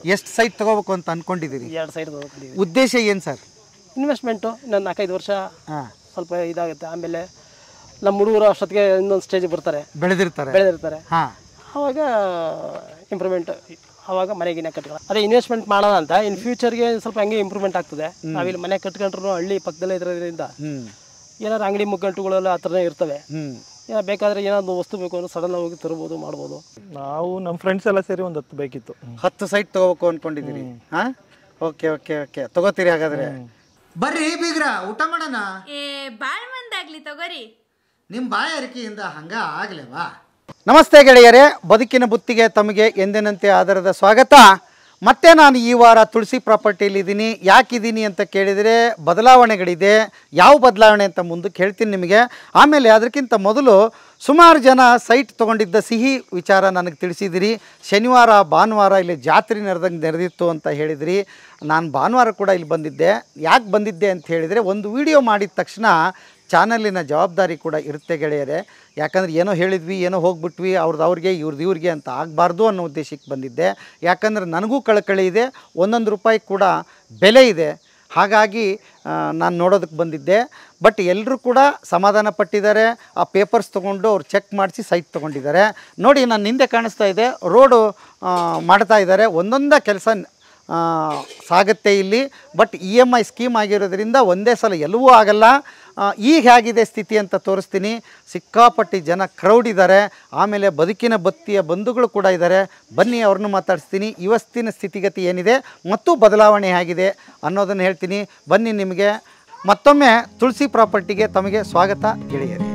ಎಷ್ಟು ಸೈಟ್ ತಗೋಬೇಕು ಅಂತ ಅನ್ಕೊಂಡಿದ್ದೀರಿ ಎರಡು ಸೈಡ್ ತೊಗೊಂಡಿದ್ದೀವಿ ಉದ್ದೇಶ ಏನು ಸರ್ ಇನ್ವೆಸ್ಟ್ಮೆಂಟು ಇನ್ನೊಂದು ನಾಲ್ಕೈದು ವರ್ಷ ಹಾಂ ಸ್ವಲ್ಪ ಇದಾಗುತ್ತೆ ಆಮೇಲೆ ನಮ್ಮ ಹುಡುಗರು ಅಷ್ಟೊತ್ತಿಗೆ ಇನ್ನೊಂದು ಸ್ಟೇಜಿಗೆ ಬರ್ತಾರೆ ಬೆಳೆದಿರ್ತಾರೆ ಬೆಳೆದಿರ್ತಾರೆ ಹಾಂ ಆವಾಗ ಇಂಪ್ರೂವ್ಮೆಂಟ್ ಆವಾಗ ಮನೆಗಿನ ಕಟ್ಕೊಳ್ಳೋ ಅದೇ ಇನ್ವೆಸ್ಟ್ಮೆಂಟ್ ಮಾಡೋಣ ಅಂತ ಇನ್ ಫ್ಯೂಚರ್ಗೆ ಸ್ವಲ್ಪ ಹಂಗೆ ಇಂಪ್ರೂವ್ಮೆಂಟ್ ಆಗ್ತದೆ ನಾವಿಲ್ಲಿ ಮನೆ ಕಟ್ಕೊಂಡ್ರು ಹಳ್ಳಿ ಪಕ್ಕದಲ್ಲೇ ಇರೋದ್ರಿಂದ ಹ್ಞೂ ಏನಾದ್ರು ಅಂಗಡಿ ಮುಗ್ಗಂಟುಗಳೆಲ್ಲ ಆ ಥರನೇ ಇರ್ತವೆ ಹ್ಞೂ ಏನೋ ಬೇಕಾದ್ರೆ ಏನಾದ್ರು ವಸ್ತು ಬೇಕು ಅಂದ್ರೆ ಸಡನ್ ಹೋಗಿ ತರ್ಬೋದು ಮಾಡ್ಬೋದು ನಾವು ನಮ್ಮ ಫ್ರೆಂಡ್ಸ್ ಎಲ್ಲ ಸೇರಿ ಒಂದು ಹತ್ತು ಬೇಕಿತ್ತು ಹತ್ತು ಸೈಟ್ ತಗೋಬೇಕು ಅನ್ಕೊಂಡಿದ್ದೀರಿ ಹಾಂ ಓಕೆ ಓಕೆ ಓಕೆ ತಗೋತೀರಿ ಹಾಗಾದ್ರೆ ಬರ್ರಿ ಬೀಗ್ರ ಊಟ ಮಾಡೋಣ ಏ ಬಾಳ್ ಮಂದಾಗ್ಲಿ ತಗೋರಿ ನಿಮ್ಮ ಬಾಯಾರಿಕೆಯಿಂದ ಹಂಗ ಆಗ್ಲೇವಾ ನಮಸ್ತೆ ಗೆಳೆಯರೇ ಬದುಕಿನ ಬುತ್ತಿಗೆ ತಮಗೆ ಎಂದಿನಂತೆ ಆಧಾರದ ಸ್ವಾಗತ ಮತ್ತೆ ನಾನು ಈ ವಾರ ತುಳಸಿ ಪ್ರಾಪರ್ಟಿಯಲ್ಲಿ ಇದ್ದೀನಿ ಯಾಕಿದ್ದೀನಿ ಅಂತ ಕೇಳಿದರೆ ಬದಲಾವಣೆಗಳಿದೆ ಯಾವ ಬದಲಾವಣೆ ಅಂತ ಮುಂದಕ್ಕೆ ಹೇಳ್ತೀನಿ ನಿಮಗೆ ಆಮೇಲೆ ಅದಕ್ಕಿಂತ ಮೊದಲು ಸುಮಾರು ಜನ ಸೈಟ್ ತೊಗೊಂಡಿದ್ದ ಸಿಹಿ ವಿಚಾರ ನನಗೆ ತಿಳಿಸಿದಿರಿ ಶನಿವಾರ ಭಾನುವಾರ ಇಲ್ಲಿ ಜಾತ್ರೆ ನೆರೆದಂಗೆ ನೆರೆದಿತ್ತು ಅಂತ ಹೇಳಿದಿರಿ ನಾನು ಭಾನುವಾರ ಕೂಡ ಇಲ್ಲಿ ಬಂದಿದ್ದೆ ಯಾಕೆ ಬಂದಿದ್ದೆ ಅಂತ ಹೇಳಿದರೆ ಒಂದು ವಿಡಿಯೋ ಮಾಡಿದ ತಕ್ಷಣ ಚಾನಲಿನ ಜವಾಬ್ದಾರಿ ಕೂಡ ಇರುತ್ತೆ ಗೆಳೆಯರೆ ಯಾಕಂದ್ರೆ ಏನೋ ಹೇಳಿದ್ವಿ ಏನೋ ಹೋಗ್ಬಿಟ್ವಿ ಅವ್ರದ್ದು ಅವ್ರಿಗೆ ಇವ್ರದ್ದು ಇವ್ರಿಗೆ ಅಂತ ಆಗಬಾರ್ದು ಅನ್ನೋ ಉದ್ದೇಶಕ್ಕೆ ಬಂದಿದ್ದೆ ಯಾಕಂದ್ರೆ ನನಗೂ ಕಳಕಳಿ ಇದೆ ಒಂದೊಂದು ರೂಪಾಯಿ ಕೂಡ ಬೆಲೆ ಇದೆ ಹಾಗಾಗಿ ನಾನು ನೋಡೋದಕ್ಕೆ ಬಂದಿದ್ದೆ ಬಟ್ ಎಲ್ಲರೂ ಕೂಡ ಸಮಾಧಾನ ಪಟ್ಟಿದ್ದಾರೆ ಆ ಪೇಪರ್ಸ್ ತೊಗೊಂಡು ಅವ್ರು ಚೆಕ್ ಮಾಡಿಸಿ ಸೈಟ್ ತೊಗೊಂಡಿದ್ದಾರೆ ನೋಡಿ ನಾನು ಹಿಂದೆ ಕಾಣಿಸ್ತಾ ಇದೆ ರೋಡು ಆ, ಮಾಡ್ತಾ ಇದ್ದಾರೆ ಒಂದೊಂದೇ ಕೆಲಸ ಆ, ಸಾಗುತ್ತೆ ಇಲ್ಲಿ but E M I scheme ಆಗಿರೋದ್ರಿಂದ ಒಂದೇ ಸಲ ಎಲ್ಲವೂ ಆಗಲ್ಲ ಆ, ಈಗ ಹೇಗಿದೆ ಸ್ಥಿತಿ ಅಂತ ತೋರಿಸ್ತೀನಿ ಸಿಕ್ಕಾಪಟ್ಟಿ ಜನ ಕ್ರೌಡ್ ಇದ್ದಾರೆ ಆಮೇಲೆ ಬದುಕಿನ ಬತ್ತಿಯ ಬಂಧುಗಳು ಕೂಡ ಇದ್ದಾರೆ ಬನ್ನಿ ಅವ್ರನ್ನೂ ಮಾತಾಡಿಸ್ತೀನಿ ಇವತ್ತಿನ ಸ್ಥಿತಿಗತಿ ಏನಿದೆ ಮತ್ತು ಬದಲಾವಣೆ ಹೇಗಿದೆ ಅನ್ನೋದನ್ನು ಹೇಳ್ತೀನಿ ಬನ್ನಿ ನಿಮಗೆ ಮತ್ತೊಮ್ಮೆ ತುಳಸಿ ಪ್ರಾಪರ್ಟಿಗೆ ತಮಗೆ ಸ್ವಾಗತ ಗೆಳೆಯರಿ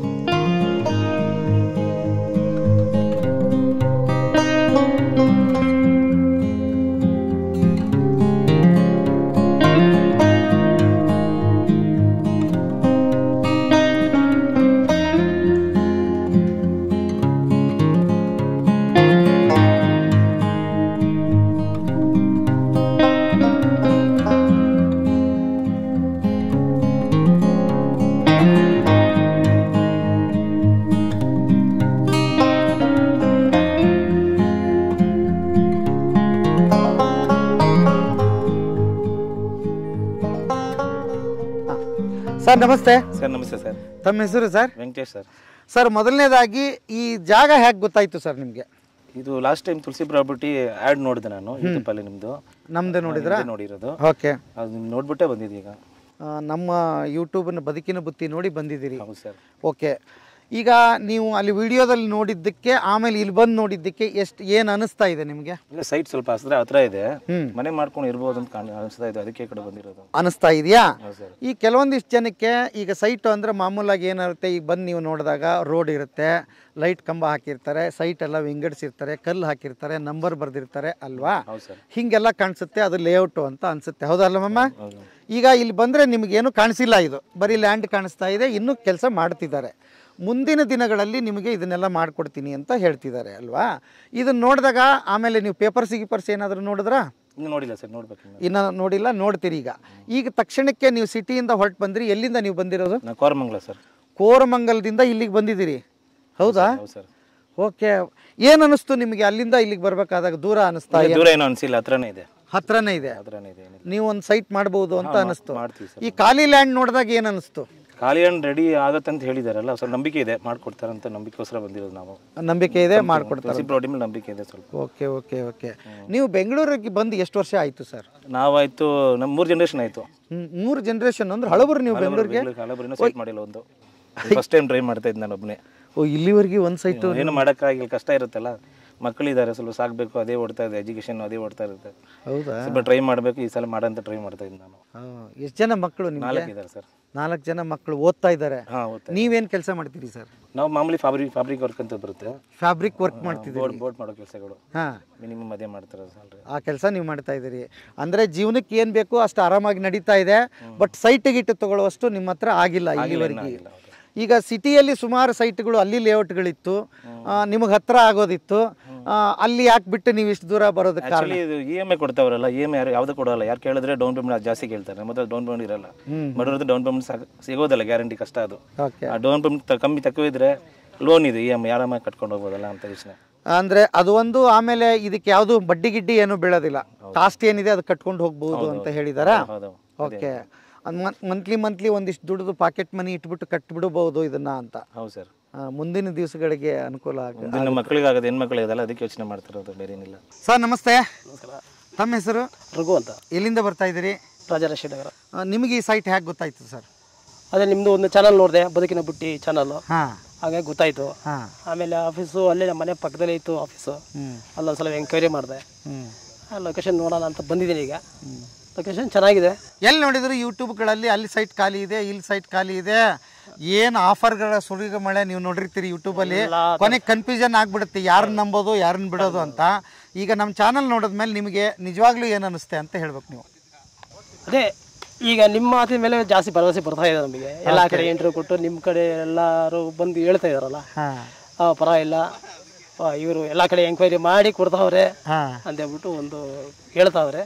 ಸರ್ ನಮಸ್ತೆ ಸರ್ ನಮಸ್ತೆ ಸರ್ ತಮ್ಮ ಹೆಸರು ಸರ್ ವೆಂಕಟೇಶ್ ಸರ್ ಸರ್ ಮೊದಲನೇದಾಗಿ ಈ ಜಾಗ ಹೇಗೆ ಗೊತ್ತಾಯಿತು ಸರ್ ನಿಮಗೆ ಇದು last time Tulasi property ad ನೋಡಿದೆ ನಾನು ಯೂಟ್ಯೂಬಲ್ಲಿ ನಿಮ್ಮದು ನಮ್ಮದೇ ನೋಡಿದ್ರಾ ನೋಡಿರೋದು ಓಕೆ ಅದು ನಿಮ್ಗೆ ನೋಡ್ಬಿಟ್ಟೆ ಬಂದಿದ್ದು ಈಗ ಆ, ನಮ್ಮ ಯೂಟ್ಯೂಬನ್ನ ಬದುಕಿನ ಬುತ್ತಿ ನೋಡಿ ಬಂದಿದ್ದೀರಿ ಹೌದು ಸರ್ ಓಕೆ ಈಗ ನೀವು ಅಲ್ಲಿ ವಿಡಿಯೋದಲ್ಲಿ ನೋಡಿದ್ದಕ್ಕೆ ಆಮೇಲೆ ಇಲ್ಲಿ ಬಂದು ನೋಡಿದ್ದಕ್ಕೆ ಎಷ್ಟು ಏನು ಅನಿಸ್ತಾ ಇದೆ ನಿಮಗೆ ಇಲ್ಲ ಸೈಟ್ ಸ್ವಲ್ಪ ಹಸಿದ್ರೆ ಹತ್ರ ಇದೆ ಮನೆ ಮಾಡ್ಕೊಂಡು ಇರ್ಬೋದು ಅಂತ ಕಾಣ್ ಅನಿಸ್ತಾ ಇದೆ ಅದಕ್ಕೆ ಈ ಕಡೆ ಬಂದಿರೋದು ಅನಿಸ್ತಾ ಇದೆಯಾ ಹೌದು ಸರ್ ಈ ಕೆಲವೊಂದಿಷ್ಟು ಜನಕ್ಕೆ ಈಗ ಸೈಟು ಅಂದರೆ ಮಾಮೂಲಾಗಿ ಏನಿರುತ್ತೆ ಈಗ ಬಂದು ನೀವು ನೋಡಿದಾಗ ರೋಡ್ ಇರುತ್ತೆ ಲೈಟ್ ಕಂಬ ಹಾಕಿರ್ತಾರೆ ಸೈಟ್ ಎಲ್ಲ ವಿಂಗಡಿಸಿರ್ತಾರೆ ಕಲ್ಲು ಹಾಕಿರ್ತಾರೆ ನಂಬರ್ ಬರೆದಿರ್ತಾರೆ ಅಲ್ವಾ ಹೌದು ಸರ್ ಹೀಗೆಲ್ಲ ಕಾಣಿಸುತ್ತೆ ಅದು ಲೇಔಟು ಅಂತ ಅನಿಸುತ್ತೆ ಹೌದಲ್ಲ ಮಮ್ಮ ಹೌದು ಈಗ ಇಲ್ಲಿ ಬಂದರೆ ನಿಮಗೇನು ಕಾಣಿಸಿಲ್ಲ ಇದು ಬರೀ ಲ್ಯಾಂಡ್ ಕಾಣಿಸ್ತಾ ಇದೆ ಇನ್ನೂ ಕೆಲಸ ಮಾಡ್ತಿದ್ದಾರೆ ಮುಂದಿನ ದಿನಗಳಲ್ಲಿ ನಿಮಗೆ ಇದನ್ನೆಲ್ಲ ಮಾಡಿಕೊಡ್ತೀನಿ ಅಂತ ಹೇಳ್ತಿದ್ದಾರೆ ಅಲ್ವಾ ಇದನ್ನು ನೋಡಿದಾಗ ಆಮೇಲೆ ನೀವು ಪೇಪರ್ಸ್ ಗೀಪರ್ಸ್ ಏನಾದರೂ ನೋಡಿದ್ರಾ ಇನ್ನು ನೋಡಿಲ್ಲ ಸರ್ ನೋಡ್ಬೇಕು ಇನ್ನು. ಇನ್ನು ನೋಡಿಲ್ಲ ನೋಡ್ತೀರಿ ಈಗ ಈಗ ತಕ್ಷಣಕ್ಕೆ ನೀವು ಸಿಟಿಯಿಂದ ಹೊರಟು ಬಂದ್ರಿ ಎಲ್ಲಿಂದ ನೀವು ಬಂದಿರೋದು ನಾ ಕೋರಮಂಗಲ ಸರ್ ಕೋರಮಂಗಲದಿಂದ ಇಲ್ಲಿಗೆ ಬಂದಿದ್ದೀರಿ ಹೌದಾ ಹೌದು ಸರ್ ಓಕೆ ಏನು ಅನಿಸ್ತು ನಿಮಗೆ ಅಲ್ಲಿಂದ ಇಲ್ಲಿಗೆ ಬರಬೇಕಾದಾಗ ದೂರ ಅನಿಸ್ತಾ ಇಲ್ಲ, ದೂರ ಏನೋ ಅನಿಸಿಲ್ಲ ಹತ್ರನೇ ಇದೆ ಹತ್ರನೇ ಇದೆ ಹತ್ರನೇ ಇದೆ ಏನಿಲ್ಲ ನೀವು ಒಂದು ಸೈಟ್ ಮಾಡ್ಬೋದು ಅಂತ ಅನಿಸ್ತು ಮಾಡ್ತೀವಿ ಸರ್ ಈ ಖಾಲಿ ಲ್ಯಾಂಡ್ ನೋಡಿದಾಗ ಏನು ಅನಿಸ್ತು ಖಾಲಿ ಹಣ್ಣು ರೆಡಿ ಆಗತ್ತೆ ಅಂತ ಹೇಳಿದಾರಲ್ಲ ಸ್ವಲ್ಪ ನಂಬಿಕೆ ಇದೆ ಮಾಡ್ಕೊಡ್ತಾರಂತ ನಂಬಿಕೆಗೋಸ್ಕರ ಬಂದಿರೋದು ನಾವು ನಂಬಿಕೆ ಇದೆ ಮಾಡ್ಕೊಡ್ತಾರೆ ತುಳಸಿ ಪ್ರಾಪರ್ಟಿ ಮೇಲೆ ನಂಬಿಕೆ ಇದೆ ಸ್ವಲ್ಪ ಓಕೆ ಓಕೆ ಓಕೆ ನೀವು ಬೆಂಗಳೂರಿಗೆ ಬಂದು ಎಷ್ಟು ವರ್ಷ ಆಯಿತು ಸರ್ ನಾವಾಯ್ತು ನಮ್ಮ ಮೂರು ಜನ್ರೇಷನ್ ಆಯ್ತು ಮೂರು ಜನ್ರೇಷನ್ ಅಂದ್ರೆ ಹಳಬರು ನೀವು ಬೆಂಗಳೂರಿಗೆ ಹಲಬರಿನ ಸೈಟ್ ಮಾಡಿಲ್ಲ ಒಂದು ಫಸ್ಟ್ ಟೈಮ್ ಟ್ರೈ ಮಾಡ್ತಾ ಇದ್ದೆ ನಾನು ಒಬ್ಬನೇ ಓ ಇಲ್ಲಿವರೆಗೆ ಒಂದು ಸೈಟು ಏನು ಮಾಡೋಕ್ಕಾಗಿಲ್ಲ ಕಷ್ಟ ಇರುತ್ತಲ್ಲ ಮಕ್ಕಳಿದ್ದಾರೆ ಸ್ವಲ್ಪ ಸಾಕಬೇಕು ಅದೇ ಓಡ್ತಾ ಇದೆ ಎಜುಕೇಶನ್ ಅದೇ ಓಡ್ತಾ ಇರುತ್ತೆ ಹೌದಾ ಸ್ವಲ್ಪ ಟ್ರೈ ಮಾಡಬೇಕು ಈ ಸಲ ಮಾಡಂತ ಟ್ರೈ ಮಾಡ್ತಾ ಇದ್ದೆ ನಾನು ಎಷ್ಟು ಜನ ಮಕ್ಕಳು ನಿಮಗೆ ನಾಲ್ಕು ಇದ್ದಾರೆ ಸರ್ ನಾಲ್ಕು ಜನ ಮಕ್ಕಳು ಓದ್ತಾ ಇದ್ದಾರೆ ಹಾಂ ಓದ್ತಾ ನೀವೇನು ಕೆಲಸ ಮಾಡ್ತೀರಿ ಸರ್ ನಾವು ಮಾಮೂಲಿ ಫ್ಯಾಬ್ರಿಕ್ ಫ್ಯಾಬ್ರಿಕ್ ವರ್ಕ್ ಅಂತ ಬರುತ್ತೆ ಫ್ಯಾಬ್ರಿಕ್ ವರ್ಕ್ ಮಾಡ್ತಿದ್ದೀರಿ ಬೋರ್ಡ್ ಬೋರ್ಡ್ ಮಾಡೋ ಕೆಲಸಗಳು ಹಾಂ ಮಿನಿಮಮ್ ಅದೇ ಮಾಡ್ತಾರೆ ಸ್ಯಾಲ್ರಿ ಆ ಕೆಲಸ ನೀವು ಮಾಡ್ತಾ ಇದ್ದೀರಿ ಅಂದರೆ ಜೀವನಕ್ಕೆ ಏನು ಬೇಕು ಅಷ್ಟು ಆರಾಮಾಗಿ ನಡೀತಾ ಇದೆ ಬಟ್ ಸೈಟ್ ಗಿಟ್ಟು ತಗೊಳ್ಳುವಷ್ಟು ನಿಮ್ಮ ಹತ್ರ ಆಗಿಲ್ಲ ಇಲ್ಲಿವರೆಗೆ ಆಗಿಲ್ಲ, ಹೌದು. ಈಗ ಸಿಟಿಯಲ್ಲಿ ಸುಮಾರು ಸೈಟ್ಗಳು ಅಲ್ಲಿ ಲೇಔಟ್ಗಳಿತ್ತು ನಿಮಗೆ ಹತ್ರ ಆಗೋದಿತ್ತು ಆ, ಅಲ್ಲಿ ಯಾಕೆ ಬಿಟ್ಟು ನೀವು ಇಷ್ಟು ದೂರ ಬರೋದಕ್ಕೆ ಕಾರಣ ಆಕ್ಚುಲಿ ಇದು ಇ ಎಮ್ ಐ ಕೊಡ್ತಾವ್ರಲ್ಲ ಇ ಎಮ್ ಐ ಯಾರು ಯಾವ್ದು ಕೊಡಲ್ಲ ಯಾರು ಕೇಳಿದ್ರೆ ಡೌನ್ ಪೇಮೆಂಟ್ ಜಾಸ್ತಿ ಕೇಳ್ತಾರೆ ಮತ್ತೆ ಡೌನ್ ಪೇಮೆಂಟ್ ಇರಲ್ಲ ಬಡವ್ರದ್ದು ಡೌನ್ ಪೇಮೆಂಟ್ ಸಿಗೋದಲ್ಲ ಗ್ಯಾರಂಟಿ ಕಷ್ಟ ಅದು ಓಕೆ ಆ ಡೌನ್ ಪೇಮೆಂಟ್ ಕಮ್ಮಿ ತక్కుವಿದ್ರೆ ಲೋನ್ ಇದೆ ಇ ಎಮ್ ಐ ಆರಾಮಾಗಿ ಕಟ್ಕೊಂಡು ಹೋಗ್ಬೋದಲ್ಲ ಅಂತ ಯೋಚನೆ ಅಂದ್ರೆ ಅದು ಒಂದು ಆಮೇಲೆ ಇದಕ್ಕೆ ಯಾವುದು ಬಡ್ಡಿ ಗಿಡ್ಡಿ ಏನು ಬೀಳೋದಿಲ್ಲ ಕಾಸ್ಟ್ ಏನಿದೆ ಅದು ಕಟ್ಕೊಂಡು ಹೋಗ್ಬೋದು ಅಂತ ಹೇಳಿದಾರಾ ಹೌದು ಓಕೆ ಮಂತ್ಲಿ ಮಂತ್ಲಿ ಒಂದಿಷ್ಟು ದುಡ್ದು ಪಾಕೆಟ್ ಮನಿ ಇಟ್ಬಿಟ್ಟು ಕಟ್ಬಿಡಬಹುದು ಇದನ್ನ ಅಂತ ಹೌದು ಸರ್ ಆ, ಮುಂದಿನ ದಿವಸಗಳಿಗೆ ಅನುಕೂಲ ಆಗ ಮುಂದಿನ ಮಕ್ಕಳಿಗಾಗದು ಹೆಣ್ಮಕ್ಳಿಗಾಗಲ್ಲ ಅದಕ್ಕೆ ಯೋಚನೆ ಮಾಡ್ತಿರೋದು ಬೇರೆ ಏನಿಲ್ಲ ಸರ್ ನಮಸ್ತೆ ನಮಸ್ಕಾರ ತಮ್ಮ ಹೆಸರು ರಘು ಅಂತ ಎಲ್ಲಿಂದ ಬರ್ತಾ ಇದ್ದೀರಿ ರಾಜರಾಜೇಶ್ವರಿ ನಗರ ಆ, ನಿಮಗೆ ಈ ಸೈಟ್ ಹೇಗೆ ಗೊತ್ತಾಯ್ತು ಸರ್ ಅದೇ ನಿಮ್ಮದು ಒಂದು ಚಾನಲ್ ನೋಡಿದೆ ಬದುಕಿನ ಬುಟ್ಟಿ ಚಾನಲ್ಲು ಹಾಂ ಹಾಗಾಗಿ ಗೊತ್ತಾಯಿತು ಹಾಂ ಆಮೇಲೆ ಆಫೀಸು ಅಲ್ಲೇ ನಮ್ಮ ಮನೆ ಪಕ್ಕದಲ್ಲೇ ಇತ್ತು ಆಫೀಸು ಹ್ಞೂ ಅಲ್ಲೊಂದ್ಸಲ ಎಂಕ್ವೈರಿ ಮಾಡಿದೆ ಹ್ಞೂ ಆ ಲೊಕೇಶನ್ ನೋಡೋಣ ಅಂತ ಬಂದಿದ್ದೀನಿ ಈಗ ಲೊಕೇಶನ್ ಚೆನ್ನಾಗಿದೆ ಎಲ್ಲಿ ನೋಡಿದ್ರು ಯೂಟ್ಯೂಬ್ಗಳಲ್ಲಿ ಅಲ್ಲಿ ಸೈಟ್ ಖಾಲಿ ಇದೆ ಇಲ್ಲಿ ಸೈಟ್ ಖಾಲಿ ಇದೆ ಏನು ಆಫರ್ಗಳ ಸುರಿಗ ಮಳೆ ನೀವು ನೋಡಿರ್ತೀರಿ ಯೂಟ್ಯೂಬಲ್ಲಿ ಕೊನೆಗೆ ಕನ್ಫ್ಯೂಷನ್ ಆಗ್ಬಿಡುತ್ತೆ ಯಾರನ್ನ ನಂಬೋದು ಯಾರನ್ನ ಬಿಡೋದು ಅಂತ ಈಗ ನಮ್ಮ ಚಾನಲ್ ನೋಡಿದ್ಮೇಲೆ ನಿಮಗೆ ನಿಜವಾಗ್ಲೂ ಏನು ಅನಿಸುತ್ತೆ ಅಂತ ಹೇಳ್ಬೇಕು ನೀವು ಅದೇ ಈಗ ನಿಮ್ಮ ಮಾತಿನ ಮೇಲೆ ಜಾಸ್ತಿ ಭರವಸೆ ಬರ್ತಾ ಇದೆ ನಮಗೆ ಎಲ್ಲ ಕಡೆ ಇಂಟರ್ವ್ಯೂ ಕೊಟ್ಟು ನಿಮ್ಮ ಕಡೆ ಎಲ್ಲರೂ ಬಂದು ಹೇಳ್ತಾ ಇದಾರಲ್ಲ ಹಾಂ ಆ, ಪರವಾಗಿಲ್ಲ ಇವರು ಎಲ್ಲ ಕಡೆ ಎಂಕ್ವೈರಿ ಮಾಡಿ ಕೊಡ್ತಾವ್ರೆ ಹಾಂ ಅಂತ ಹೇಳ್ಬಿಟ್ಟು ಒಂದು ಹೇಳ್ತಾವ್ರೆ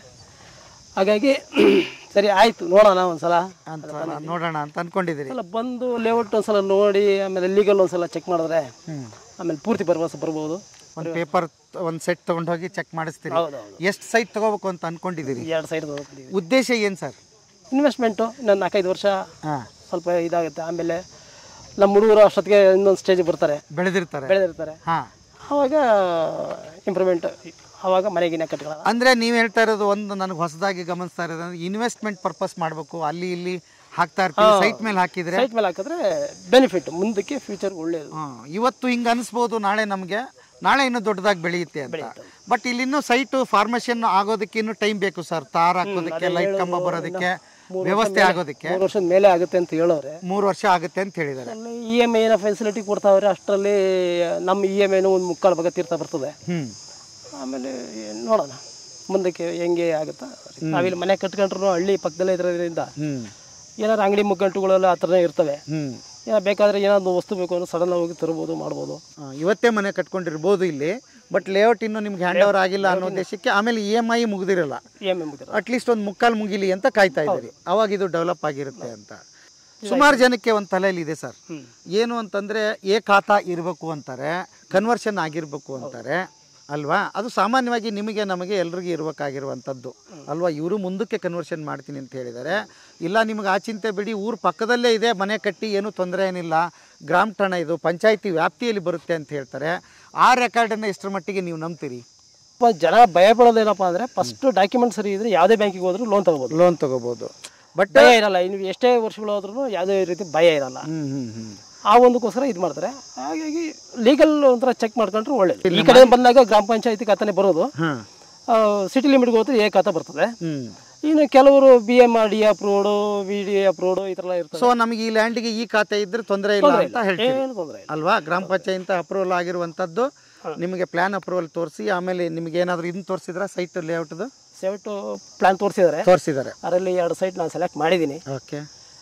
ಹಾಗಾಗಿ ಸರಿ ಆಯಿತು ನೋಡೋಣ ಒಂದ್ಸಲ ಅಂತ ನೋಡೋಣ ಅಂತ ಅನ್ಕೊಂಡಿದ್ದೀರಿ ಒಂದ್ಸಲ ಬಂದು ಲೇಔಟ್ ಒಂದ್ಸಲ ನೋಡಿ ಆಮೇಲೆ ಲೀಗಲ್ ಒಂದ್ಸಲ ಚೆಕ್ ಮಾಡಿದ್ರೆ ಹ್ಮ್. ಆಮೇಲೆ ಪೂರ್ತಿ ಭರವಸೆ ಬರ್ಬೋದು ಒಂದು ಪೇಪರ್ ಒಂದು ಸೆಟ್ ತೊಗೊಂಡೋಗಿ ಚೆಕ್ ಮಾಡಿಸ್ತೀರಿ ಹೌದು ಹೌದು ಎಷ್ಟು ಸೈಟ್ ತಗೋಬೇಕು ಅಂತ ಅನ್ಕೊಂಡಿದ್ದೀರಿ ಎರಡು ಸೈಡ್ ತಗೊಂಡಿದ್ದೀವಿ ಉದ್ದೇಶ ಏನು ಸರ್ ಇನ್ವೆಸ್ಟ್ಮೆಂಟು ಇನ್ನೊಂದು ನಾಲ್ಕೈದು ವರ್ಷ ಹಾಂ ಸ್ವಲ್ಪ ಇದಾಗುತ್ತೆ ಆಮೇಲೆ ನಮ್ಮ ಹುಡುಗರು ಅಷ್ಟೊತ್ತಿಗೆ ಇನ್ನೊಂದು ಸ್ಟೇಜ್ ಬರ್ತಾರೆ ಬೆಳೆದಿರ್ತಾರೆ ಬೆಳೆದಿರ್ತಾರೆ ಹಾಂ ಆವಾಗ ಇಂಪ್ರೂವ್ಮೆಂಟ್ ಆವಾಗ ಮನೆಗಿನ ಕಟ್ಕೊಳ್ಳೋಣ ಅಂದರೆ ನೀವು ಹೇಳ್ತಾ ಇರೋದು ಒಂದು ನನಗೆ ಹೊಸದಾಗಿ ಗಮನಿಸ್ತಾ ಇರೋದು ಅಂದ್ರೆ ಇನ್ವೆಸ್ಟ್ಮೆಂಟ್ ಪರ್ಪಸ್ ಮಾಡಬೇಕು ಅಲ್ಲಿ ಇಲ್ಲಿ ಹಾಕ್ತಾ ಇರ್ತೀವಿ ಸೈಟ್ ಮೇಲೆ ಹಾಕಿದ್ರೆ ಸೈಟ್ ಮೇಲೆ ಹಾಕಿದ್ರೆ ಬೆನಿಫಿಟ್ ಮುಂದಕ್ಕೆ ಫ್ಯೂಚರ್ ಒಳ್ಳೇದು ಹ್ಮ್. ಇವತ್ತು ಹಿಂಗೆ ಅನಿಸ್ಬೋದು ನಾಳೆ ನಮಗೆ ನಾಳೆ ಇನ್ನೂ ದೊಡ್ಡದಾಗಿ ಬೆಳೆಯುತ್ತೆ ಅಂತ ಬಟ್ ಇಲ್ಲಿ ಇನ್ನೂ ಸೈಟು ಫಾರ್ಮೇಷನ್ ಆಗೋದಕ್ಕೆ ಇನ್ನೂ ಟೈಮ್ ಬೇಕು ಸರ್ ತಾರ್ ಹಾಕೋದಕ್ಕೆ ಲೈಟ್ ಕಂಬ ಬರೋದಕ್ಕೆ ವ್ಯವಸ್ಥೆ ಆಗೋದಕ್ಕೆ ಮೂರು ವರ್ಷದ ಮೇಲೆ ಆಗುತ್ತೆ ಅಂತ ಹೇಳೋರೆ ಮೂರು ವರ್ಷ ಆಗುತ್ತೆ ಅಂತ ಹೇಳಿದ್ದಾರೆ ಇ ಎಮ್ ಐನ ಫೆಸಿಲಿಟಿ ಕೊಡ್ತಾವ್ರೆ ಅಷ್ಟರಲ್ಲಿ ನಮ್ಮ ಇ ಎಮ್ ಐನು ಒಂದು ಮುಕ್ಕಾಲು ಭಾಗ ತೀರ್ಥ ಬರ್ತದೆ ಹ್ಮ್ ಆಮೇಲೆ ಏನ್ ನೋಡೋಣ ಮುಂದಕ್ಕೆ ಹೆಂಗೆ ಆಗುತ್ತಾ ನಾವಿಲ್ಲಿ ಮನೆ ಕಟ್ಕೊಂಡ್ರು ಹಳ್ಳಿ ಪಕ್ಕದಲ್ಲೇ ಇರೋದ್ರಿಂದ ಹ್ಮ್ ಏನಾದ್ರು ಅಂಗಡಿ ಮುಗ್ಗಂಟುಗಳೆಲ್ಲ ಆ ಥರನೇ ಇರ್ತವೆ ಹ್ಮ್ ಏನೋ ಬೇಕಾದ್ರೆ ಏನಾದ್ರು ವಸ್ತು ಬೇಕು ಅಂದ್ರೆ ಸಡನ್ ಹೋಗಿ ತರ್ಬೋದು ಮಾಡ್ಬೋದು ಆ, ಇವತ್ತೇ ಮನೆ ಕಟ್ಕೊಂಡಿರ್ಬೋದು ಇಲ್ಲಿ ಬಟ್ ಲೇಔಟ್ ಇನ್ನೂ ನಿಮ್ಗೆ ಹ್ಯಾಂಡ್ ಓವರ್ ಆಗಿಲ್ಲ ಅನ್ನೋ ಉದ್ದೇಶಕ್ಕೆ ಆಮೇಲೆ ಇ ಎಮ್ ಐ ಮುಗ್ದಿರಲ್ಲ ಇ ಎಮ್ ಐ ಮುಗಿದ್ರೆ ಅಟ್ಲೀಸ್ಟ್ ಒಂದು ಮುಕ್ಕಾಲು ಮುಗಿಲಿ ಅಂತ ಕಾಯ್ತಾ ಇದ್ದೀರಿ ಅವಾಗ ಇದು ಡೆವಲಪ್ ಆಗಿರುತ್ತೆ ಅಂತ ಸುಮಾರು ಜನಕ್ಕೆ ಒಂದು ತಲೆಯಲ್ಲಿ ಇದೆ ಸರ್ ಏನು ಅಂತಂದ್ರೆ ಏ ಖಾತಾ ಇರಬೇಕು ಅಂತಾರೆ ಕನ್ವರ್ಷನ್ ಆಗಿರ್ಬೇಕು ಅಂತಾರೆ ಅಲ್ವಾ ಅದು ಸಾಮಾನ್ಯವಾಗಿ ನಿಮಗೆ ನಮಗೆ ಎಲ್ರಿಗೂ ಇರಬೇಕಾಗಿರುವಂಥದ್ದು ಅಲ್ವಾ ಇವರು ಮುಂದಕ್ಕೆ ಕನ್ವರ್ಷನ್ ಮಾಡ್ತೀನಿ ಅಂತ ಹೇಳಿದ್ದಾರೆ ಇಲ್ಲ ನಿಮಗೆ ಆ ಚಿಂತೆ ಬಿಡಿ ಊರು ಪಕ್ಕದಲ್ಲೇ ಇದೆ ಮನೆ ಕಟ್ಟಿ ಏನೂ ತೊಂದರೆ ಏನಿಲ್ಲ ಗ್ರಾಮ ಠಾಣ ಇದು ಪಂಚಾಯತಿ ವ್ಯಾಪ್ತಿಯಲ್ಲಿ ಬರುತ್ತೆ ಅಂತ ಹೇಳ್ತಾರೆ ಆ ರೆಕಾರ್ಡನ್ನು ಎಷ್ಟರ ಮಟ್ಟಿಗೆ ನೀವು ನಂಬ್ತೀರಿ ಸ್ವಲ್ಪ ಜನ ಭಯ ಪಡೋದೇನಪ್ಪ ಅಂದ್ರೆ ಫಸ್ಟ್ ಡಾಕ್ಯುಮೆಂಟ್ ಸರಿ ಇದ್ರೆ ಯಾವುದೇ ಬ್ಯಾಂಕಿಗೆ ಹೋದ್ರು ಲೋನ್ ತಗೋಬೋದು ಲೋನ್ ತಗೋಬೋದು ಬಟ್ ಭಯ ಇರಲ್ಲ ಇನ್ನು ಎಷ್ಟೇ ವರ್ಷಗಳು ಹೋದ್ರೂ ಯಾವುದೇ ರೀತಿ ಭಯ ಇರಲ್ಲ ಹ್ಮ್ ಹ್ಮ್ ಹ್ಮ್ ಆ ಒಂದಕ್ಕೋಸ್ಕರ ಇದು ಮಾಡ್ತಾರೆ ಹಾಗಾಗಿ ಲೀಗಲ್ ಒಂಥರ ಚೆಕ್ ಮಾಡ್ಕೊಂಡ್ರೆ ಒಳ್ಳೇದು ಈ ಕಡೆ ಬಂದಾಗ ಗ್ರಾಮ ಪಂಚಾಯತಿ ಖಾತಾನೆ ಬರೋದು ಹಾಂ ಸಿಟಿ ಲಿಮಿಟ್ಗೆ ಹೋದ್ರೆ ಏ ಖಾತಾ ಬರ್ತದೆ ಹ್ಮ್ ಇನ್ನು ಕೆಲವರು B M R D approved V D approved ಈ ಥರ ಎಲ್ಲ ಇರ್ತದೆ ಸೊ ನಮಗೆ ಈ ಲ್ಯಾಂಡ್ಗೆ ಈ ಖಾತೆ ಇದ್ರೆ ತೊಂದರೆ ಇಲ್ಲ ಅಂತ ಹೇಳ್ತೀವಿ ಏನು ತೊಂದರೆ ಇಲ್ಲ ಅಲ್ವಾ ಗ್ರಾಮ ಪಂಚಾಯತ್ ಅಪ್ರೂವಲ್ ಆಗಿರುವಂಥದ್ದು ನಿಮಗೆ ಪ್ಲಾನ್ ಅಪ್ರೂವಲ್ ತೋರಿಸಿ ಆಮೇಲೆ ನಿಮಗೆ ಏನಾದರೂ ಇನ್ನು ತೋರಿಸಿದ್ರ ಸೈಟ್ ಲೇಔಟ್ದು ಸೆವೆಟು ಪ್ಲಾನ್ ತೋರಿಸಿದ್ದಾರೆ ತೋರಿಸಿದ್ದಾರೆ ಅದರಲ್ಲಿ ಎರಡು ಸೈಟ್ ನಾನು ಸೆಲೆಕ್ಟ್ ಮಾಡಿದ್ದೀನಿ ಓಕೆ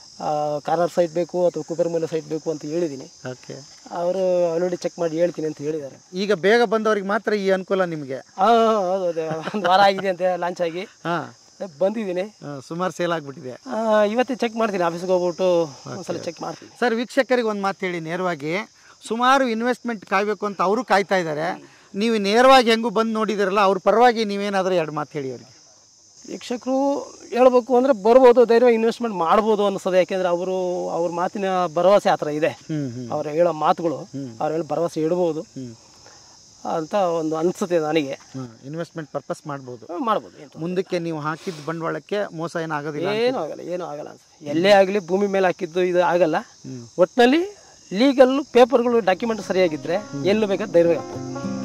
ಕಾರ್ನರ್ ಸೈಟ್ ಬೇಕು ಅಥವಾ ಕುಬೇರಮೂಲೆ ಸೈಟ್ ಬೇಕು ಅಂತ ಹೇಳಿದ್ದೀನಿ ಓಕೆ ಅವರು ಆಲ್ರೆಡಿ ಚೆಕ್ ಮಾಡಿ ಹೇಳ್ತೀನಿ ಅಂತ ಹೇಳಿದ್ದಾರೆ ಈಗ ಬೇಗ ಬಂದವ್ರಿಗೆ ಮಾತ್ರ ಈ ಅನುಕೂಲ ನಿಮಗೆ ಹಾಂ ಹೌದು ಅದೇ ಒಂದು ವಾರ ಆಗಿದೆ ಅಂತೆ ಲಾಂಚ್ ಆಗಿ ಹಾಂ ಬಂದಿದ್ದೀನಿ ಸುಮಾರು ಸೇಲ್ ಆಗಿಬಿಟ್ಟಿದೆ ಆ, ಇವತ್ತೇ ಚೆಕ್ ಮಾಡ್ತೀನಿ ಆಫೀಸ್ಗೆ ಹೋಗ್ಬಿಟ್ಟು ಒಂದ್ಸಲ ಚೆಕ್ ಮಾಡ್ತೀನಿ ಸರ್ ವೀಕ್ಷಕರಿಗೆ ಒಂದು ಮಾತು ಹೇಳಿ ನೇರವಾಗಿ ಸುಮಾರು ಇನ್ವೆಸ್ಟ್ಮೆಂಟ್ ಕಾಯಬೇಕು ಅಂತ ಅವರು ಕಾಯ್ತಾ ಇದ್ದಾರೆ ನೀವು ನೇರವಾಗಿ ಹೆಂಗೂ ಬಂದು ನೋಡಿದಿರಲ್ಲ ಅವ್ರ ಪರವಾಗಿ ನೀವೇನಾದರೂ ಎರಡು ಮಾತು ಹೇಳಿ ಅವ್ರಿಗೆ ವೀಕ್ಷಕರು ಹೇಳ್ಬೇಕು ಅಂದರೆ ಬರ್ಬೋದು ಧೈರ್ಯ ಇನ್ವೆಸ್ಟ್ಮೆಂಟ್ ಮಾಡ್ಬೋದು ಅನಿಸ್ತದೆ ಯಾಕೆಂದರೆ ಅವರು ಅವ್ರ ಮಾತಿನ ಭರವಸೆ ಆ ಥರ ಇದೆ ಹ್ಞೂ ಹ್ಞೂ ಅವ್ರು ಹೇಳೋ ಮಾತುಗಳು ಅವ್ರು ಹೇಳೋ ಭರವಸೆ ಇಡ್ಬೋದು ಹ್ಞೂ ಅಂತ ಒಂದು ಅನಿಸುತ್ತೆ ನನಗೆ ಹ್ಞೂ ಇನ್ವೆಸ್ಟ್ಮೆಂಟ್ ಪರ್ಪಸ್ ಮಾಡ್ಬೋದು ಮಾಡ್ಬೋದು ಏನು ಮುಂದಕ್ಕೆ ನೀವು ಹಾಕಿದ ಬಂಡವಾಳಕ್ಕೆ ಮೋಸ ಏನಾಗೋದಿಲ್ಲ ಏನೂ ಆಗಲ್ಲ ಏನೂ ಆಗಲ್ಲ ಅನ್ಸುತ್ತೆ ಎಲ್ಲೇ ಆಗಲಿ ಭೂಮಿ ಮೇಲೆ ಹಾಕಿದ್ದು ಇದು ಆಗಲ್ಲ ಒಟ್ಟಿನಲ್ಲಿ ಲೀಗಲ್ ಪೇಪರ್ಗಳು ಡಾಕ್ಯುಮೆಂಟ್ ಸರಿಯಾಗಿದ್ದರೆ ಎಲ್ಲೂ ಬೇಕಾದ್ರೆ ಧೈರ್ಯ ಆಗ್ತದೆ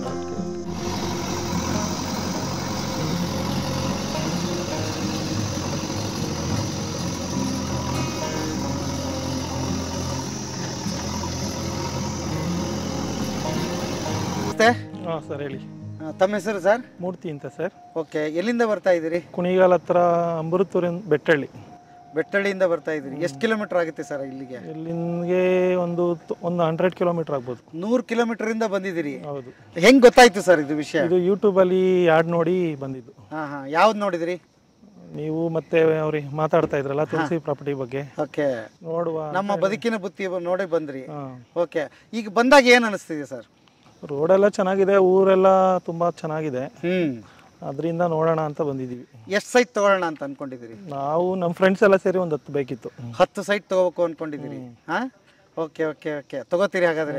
ಮತ್ತೆ ಹಾಂ ಸರ್ ಹೇಳಿ ಆ, ತಮ್ಮ ಹೆಸರು ಸರ್ ಮೂರ್ತಿ ಅಂತ ಸರ್ ಓಕೆ ಎಲ್ಲಿಂದ ಬರ್ತಾ ಇದ್ದೀರಿ ಕುಣಿಗಾಲ್ ಹತ್ರ ಅಮೃತೂರಿನ ಬೆಟ್ಟಳ್ಳಿ ಬೆಟ್ಟಳ್ಳಿಯಿಂದ ಬರ್ತಾ ಇದ್ದೀರಿ ಎಷ್ಟು ಕಿಲೋಮೀಟರ್ ಆಗುತ್ತೆ ಸರ್ ಇಲ್ಲಿಗೆ ಇಲ್ಲಿಂಗೆ ಒಂದು ತ- ಒಂದು ಹಂಡ್ರೆಡ್ ಕಿಲೋಮೀಟರ್ ಆಗ್ಬೋದು ನೂರು ಕಿಲೋಮೀಟರ್ ಇಂದ ಬಂದಿದ್ದೀರಿ ಹೌದು ಹೆಂಗ್ ಗೊತ್ತಾಯ್ತು ಸರ್ ಇದು ವಿಷಯ ಇದು ಯೂಟ್ಯೂಬಲ್ಲಿ ಆ್ಯಡ್ ನೋಡಿ ಬಂದಿದ್ದು ಹಾ ಹಾ ಯಾವ್ದು ನೋಡಿದ್ರಿ ನೀವು ಮತ್ತೆ ಅವ್ರಿಗೆ ಮಾತಾಡ್ತಾ ಇದ್ರಲ್ಲ ತುಳಸಿ ಪ್ರಾಪರ್ಟಿ ಬಗ್ಗೆ ಓಕೆ ನೋಡುವ ನಮ್ಮ ಬದುಕಿನ ಬುತ್ತಿ ನೋಡೇ ಬಂದ್ರಿ ಹಾಂ ಓಕೆ ಈಗ ಬಂದಾಗ ಏನ್ ಅನಿಸ್ತಿದೆ ಸರ್ ರೋಡೆಲ್ಲ ಚೆನ್ನಾಗಿದೆ ಊರೆಲ್ಲ ತುಂಬಾ ಚೆನ್ನಾಗಿದೆ ಹ್ಮ್ ಅದರಿಂದ ನೋಡೋಣ ಅಂತ ಬಂದಿದ್ದೀವಿ ಎಷ್ಟು ಸೈಟ್ ತಗೊಳ್ಳೋಣ ಅಂತ ಅನ್ಕೊಂಡಿದ್ದೀರಿ ನಾವು ನಮ್ಮ ಫ್ರೆಂಡ್ಸ್ ಎಲ್ಲ ಸೇರಿ ಒಂದು ಹತ್ತು ಬೇಕಿತ್ತು ಹತ್ತು ಸೈಟ್ ತಗೋಬೇಕು ಅನ್ಕೊಂಡಿದ್ದೀರಿ ಹಾ ಓಕೆ ಓಕೆ ಓಕೆ ತಗೋತೀರಿ ಹಾಗಾದ್ರೆ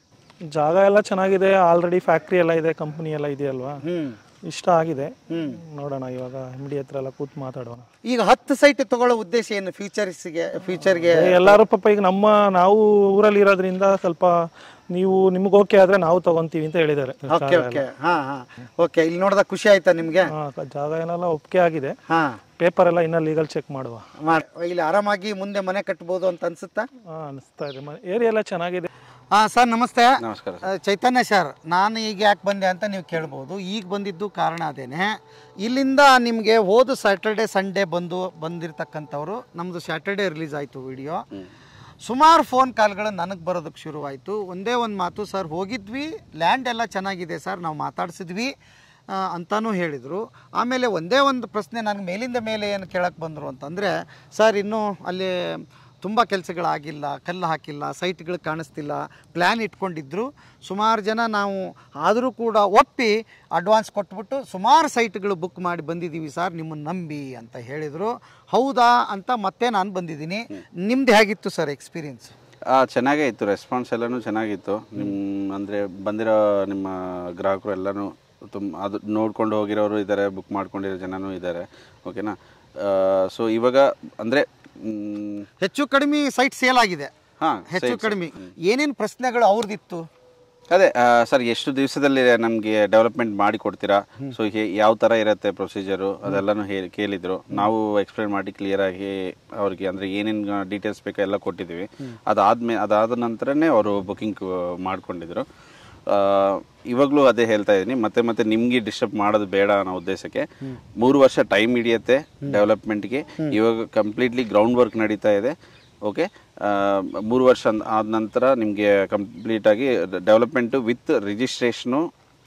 ಜಾಗ ಎಲ್ಲ ಚೆನ್ನಾಗಿದೆ ಆಲ್ರೆಡಿ ಫ್ಯಾಕ್ಟ್ರಿ ಎಲ್ಲ ಇದೆ ಕಂಪನಿ ಎಲ್ಲ ಇದೆಯಲ್ವಾ ಹ್ಮ್ ಇಷ್ಟ ಆಗಿದೆ ಹ್ಮ್ ನೋಡೋಣ ಇವಾಗ ಅಂಗಡಿ ಹತ್ರ ಎಲ್ಲ ಕೂತ್ ಮಾತಾಡೋಣ ಈಗ ಹತ್ತು ಸೈಟ್ ತಗೊಳ್ಳೋ ಉದ್ದೇಶ ಏನು ಫ್ಯೂಚರ್ಸ್ಗೆ ಫ್ಯೂಚರ್ಗೆ ಎಲ್ಲರೂ ಪಾಪ ಈಗ ನಮ್ಮ ನಾವು ಊರಲ್ಲಿ ಇರೋದ್ರಿಂದ ಸ್ವಲ್ಪ ನೀವು ನಿಮ್ಗೆ ಓಕೆ ಆದ್ರೆ ನಾವು ತಗೊಂತೀವಿ ಅಂತ ಹೇಳಿದ್ದಾರೆ ಓಕೆ ಓಕೆ ಹಾ ಹಾ ಓಕೆ ಇಲ್ಲಿ ನೋಡಿದಾಗ ಖುಷಿ ಆಯ್ತಾ ನಿಮ್ಗೆ ಹಾ, ಜಾಗ ಏನೆಲ್ಲ ಒಪ್ಪಿಗೆ ಆಗಿದೆ ಹಾ ಪೇಪರ್ ಎಲ್ಲ ಇನ್ನ ಲೀಗಲ್ ಚೆಕ್ ಮಾಡುವ ಮಾಡ್ ಇಲ್ಲಿ ಆರಾಮಾಗಿ ಮುಂದೆ ಮನೆ ಕಟ್ಬೋದು ಅಂತ ಅನ್ಸುತ್ತಾ ಹಾ, ಅನಿಸ್ತಾ ಇದೆ ಏರಿಯಾ ಎಲ್ಲ ಚೆನ್ನಾಗಿದೆ ಹಾ ಸರ್ ನಮಸ್ತೆ ನಮಸ್ಕಾರ ಆ, ಚೈತನ್ಯ ಸರ್ ನಾನು ಈಗ ಯಾಕೆ ಬಂದೆ ಅಂತ ನೀವು ಕೇಳ್ಬೋದು ಈಗ ಬಂದಿದ್ದು ಕಾರಣ ಅದೇನೆ ಇಲ್ಲಿಂದ ನಿಮಗೆ ಹೋದ ಸ್ಯಾಟರ್ಡೆ ಸಂಡೇ ಬಂದು ಬಂದಿರತಕ್ಕಂಥವ್ರು ನಮ್ಮದು ಸ್ಯಾಟರ್ಡೆ ರಿಲೀಸ್ ಆಯಿತು ವಿಡಿಯೋ ಸುಮಾರು ಫೋನ್ ಕಾಲ್ಗಳು ನನಗೆ ಬರೋದಕ್ಕೆ ಶುರುವಾಯಿತು ಒಂದೇ ಒಂದು ಮಾತು ಸರ್ ಹೋಗಿದ್ವಿ ಲ್ಯಾಂಡ್ ಎಲ್ಲ ಚೆನ್ನಾಗಿದೆ ಸರ್ ನಾವು ಮಾತಾಡ್ಸಿದ್ವಿ ಆ, ಅಂತಾನೂ ಹೇಳಿದರು ಆಮೇಲೆ ಒಂದೇ ಒಂದು ಪ್ರಶ್ನೆ ನನಗೆ ಮೇಲಿಂದ ಮೇಲೆ ಏನು ಕೇಳಕ್ಕೆ ಬಂದರು ಅಂತಂದರೆ ಸರ್ ಇನ್ನೂ ಅಲ್ಲಿ ತುಂಬ ಕೆಲಸಗಳಾಗಿಲ್ಲ ಕಲ್ಲು ಹಾಕಿಲ್ಲ ಸೈಟ್ಗಳು ಕಾಣಿಸ್ತಿಲ್ಲ ಪ್ಲ್ಯಾನ್ ಇಟ್ಕೊಂಡಿದ್ರು ಸುಮಾರು ಜನ ನಾವು ಆದರೂ ಕೂಡ ಒಪ್ಪಿ ಅಡ್ವಾನ್ಸ್ ಕೊಟ್ಬಿಟ್ಟು ಸುಮಾರು ಸೈಟ್ಗಳು ಬುಕ್ ಮಾಡಿ ಬಂದಿದ್ದೀವಿ ಸರ್ ನಿಮ್ಮನ್ನು ನಂಬಿ ಅಂತ ಹೇಳಿದರು ಹೌದಾ ಅಂತ ಮತ್ತೆ ನಾನು ಬಂದಿದ್ದೀನಿ ನಿಮ್ದು ಹೇಗಿತ್ತು ಸರ್ ಎಕ್ಸ್ಪೀರಿಯನ್ಸ್ ಆ, ಚೆನ್ನಾಗೇ ಇತ್ತು ರೆಸ್ಪಾನ್ಸ್ ಎಲ್ಲನೂ ಚೆನ್ನಾಗಿತ್ತು ನಿಮ್ಮ ಅಂದರೆ ಬಂದಿರೋ ನಿಮ್ಮ ಗ್ರಾಹಕರು ಎಲ್ಲನೂ ತುಂಬ ಅದು ನೋಡ್ಕೊಂಡು ಹೋಗಿರೋರು ಇದ್ದಾರೆ ಬುಕ್ ಮಾಡ್ಕೊಂಡಿರೋ ಜನನೂ ಇದ್ದಾರೆ ಓಕೆನಾ ಸೊ ಇವಾಗ ಅಂದರೆ ಹೆಚ್ಚು ಕಡಿಮೆ ಸೈಟ್ ಸೇಲ್ ಆಗಿದೆ ಹಾಂ ಹೆಚ್ಚು ಕಡಿಮೆ ಏನೇನು ಪ್ರಶ್ನೆಗಳು ಅವ್ರದ್ದಿತ್ತು ಅದೇ ಸರ್ ಎಷ್ಟು ದಿವಸದಲ್ಲಿ ನಮಗೆ ಡೆವಲಪ್ಮೆಂಟ್ ಮಾಡಿ ಕೊಡ್ತೀರಾ ಸೊ ಯಾವ ಥರ ಇರುತ್ತೆ ಪ್ರೊಸೀಜರು ಅದೆಲ್ಲನೂ ಹೇಳಿ ಕೇಳಿದ್ರು ನಾವು ಎಕ್ಸ್ಪ್ಲೇನ್ ಮಾಡಿ ಕ್ಲಿಯರಾಗಿ ಅವ್ರಿಗೆ ಅಂದರೆ ಏನೇನು ಡೀಟೇಲ್ಸ್ ಬೇಕೋ ಎಲ್ಲ ಕೊಟ್ಟಿದ್ದೀವಿ ಅದಾದ್ಮೇಲೆ ಅದಾದ ನಂತರನೇ ಅವರು ಬುಕಿಂಗ್ ಮಾಡ್ಕೊಂಡಿದ್ರು ಆ, ಇವಾಗಲೂ ಅದೇ ಹೇಳ್ತಾ ಇದ್ದೀನಿ ಮತ್ತೆ ಮತ್ತೆ ನಿಮ್ಗೆ ಡಿಸ್ಟರ್ಬ್ ಮಾಡೋದು ಬೇಡ ಅನ್ನೋ ಉದ್ದೇಶಕ್ಕೆ ಮೂರು ವರ್ಷ ಟೈಮ್ ಹಿಡಿಯುತ್ತೆ ಡೆವಲಪ್ಮೆಂಟ್ಗೆ ಇವಾಗ ಕಂಪ್ಲೀಟ್ಲಿ ಗ್ರೌಂಡ್ ವರ್ಕ್ ನಡೀತಾ ಇದೆ ಓಕೆ ಮೂರು ವರ್ಷ ಅಂದ್- ಆದ ನಂತರ ನಿಮಗೆ ಕಂಪ್ಲೀಟಾಗಿ development with registration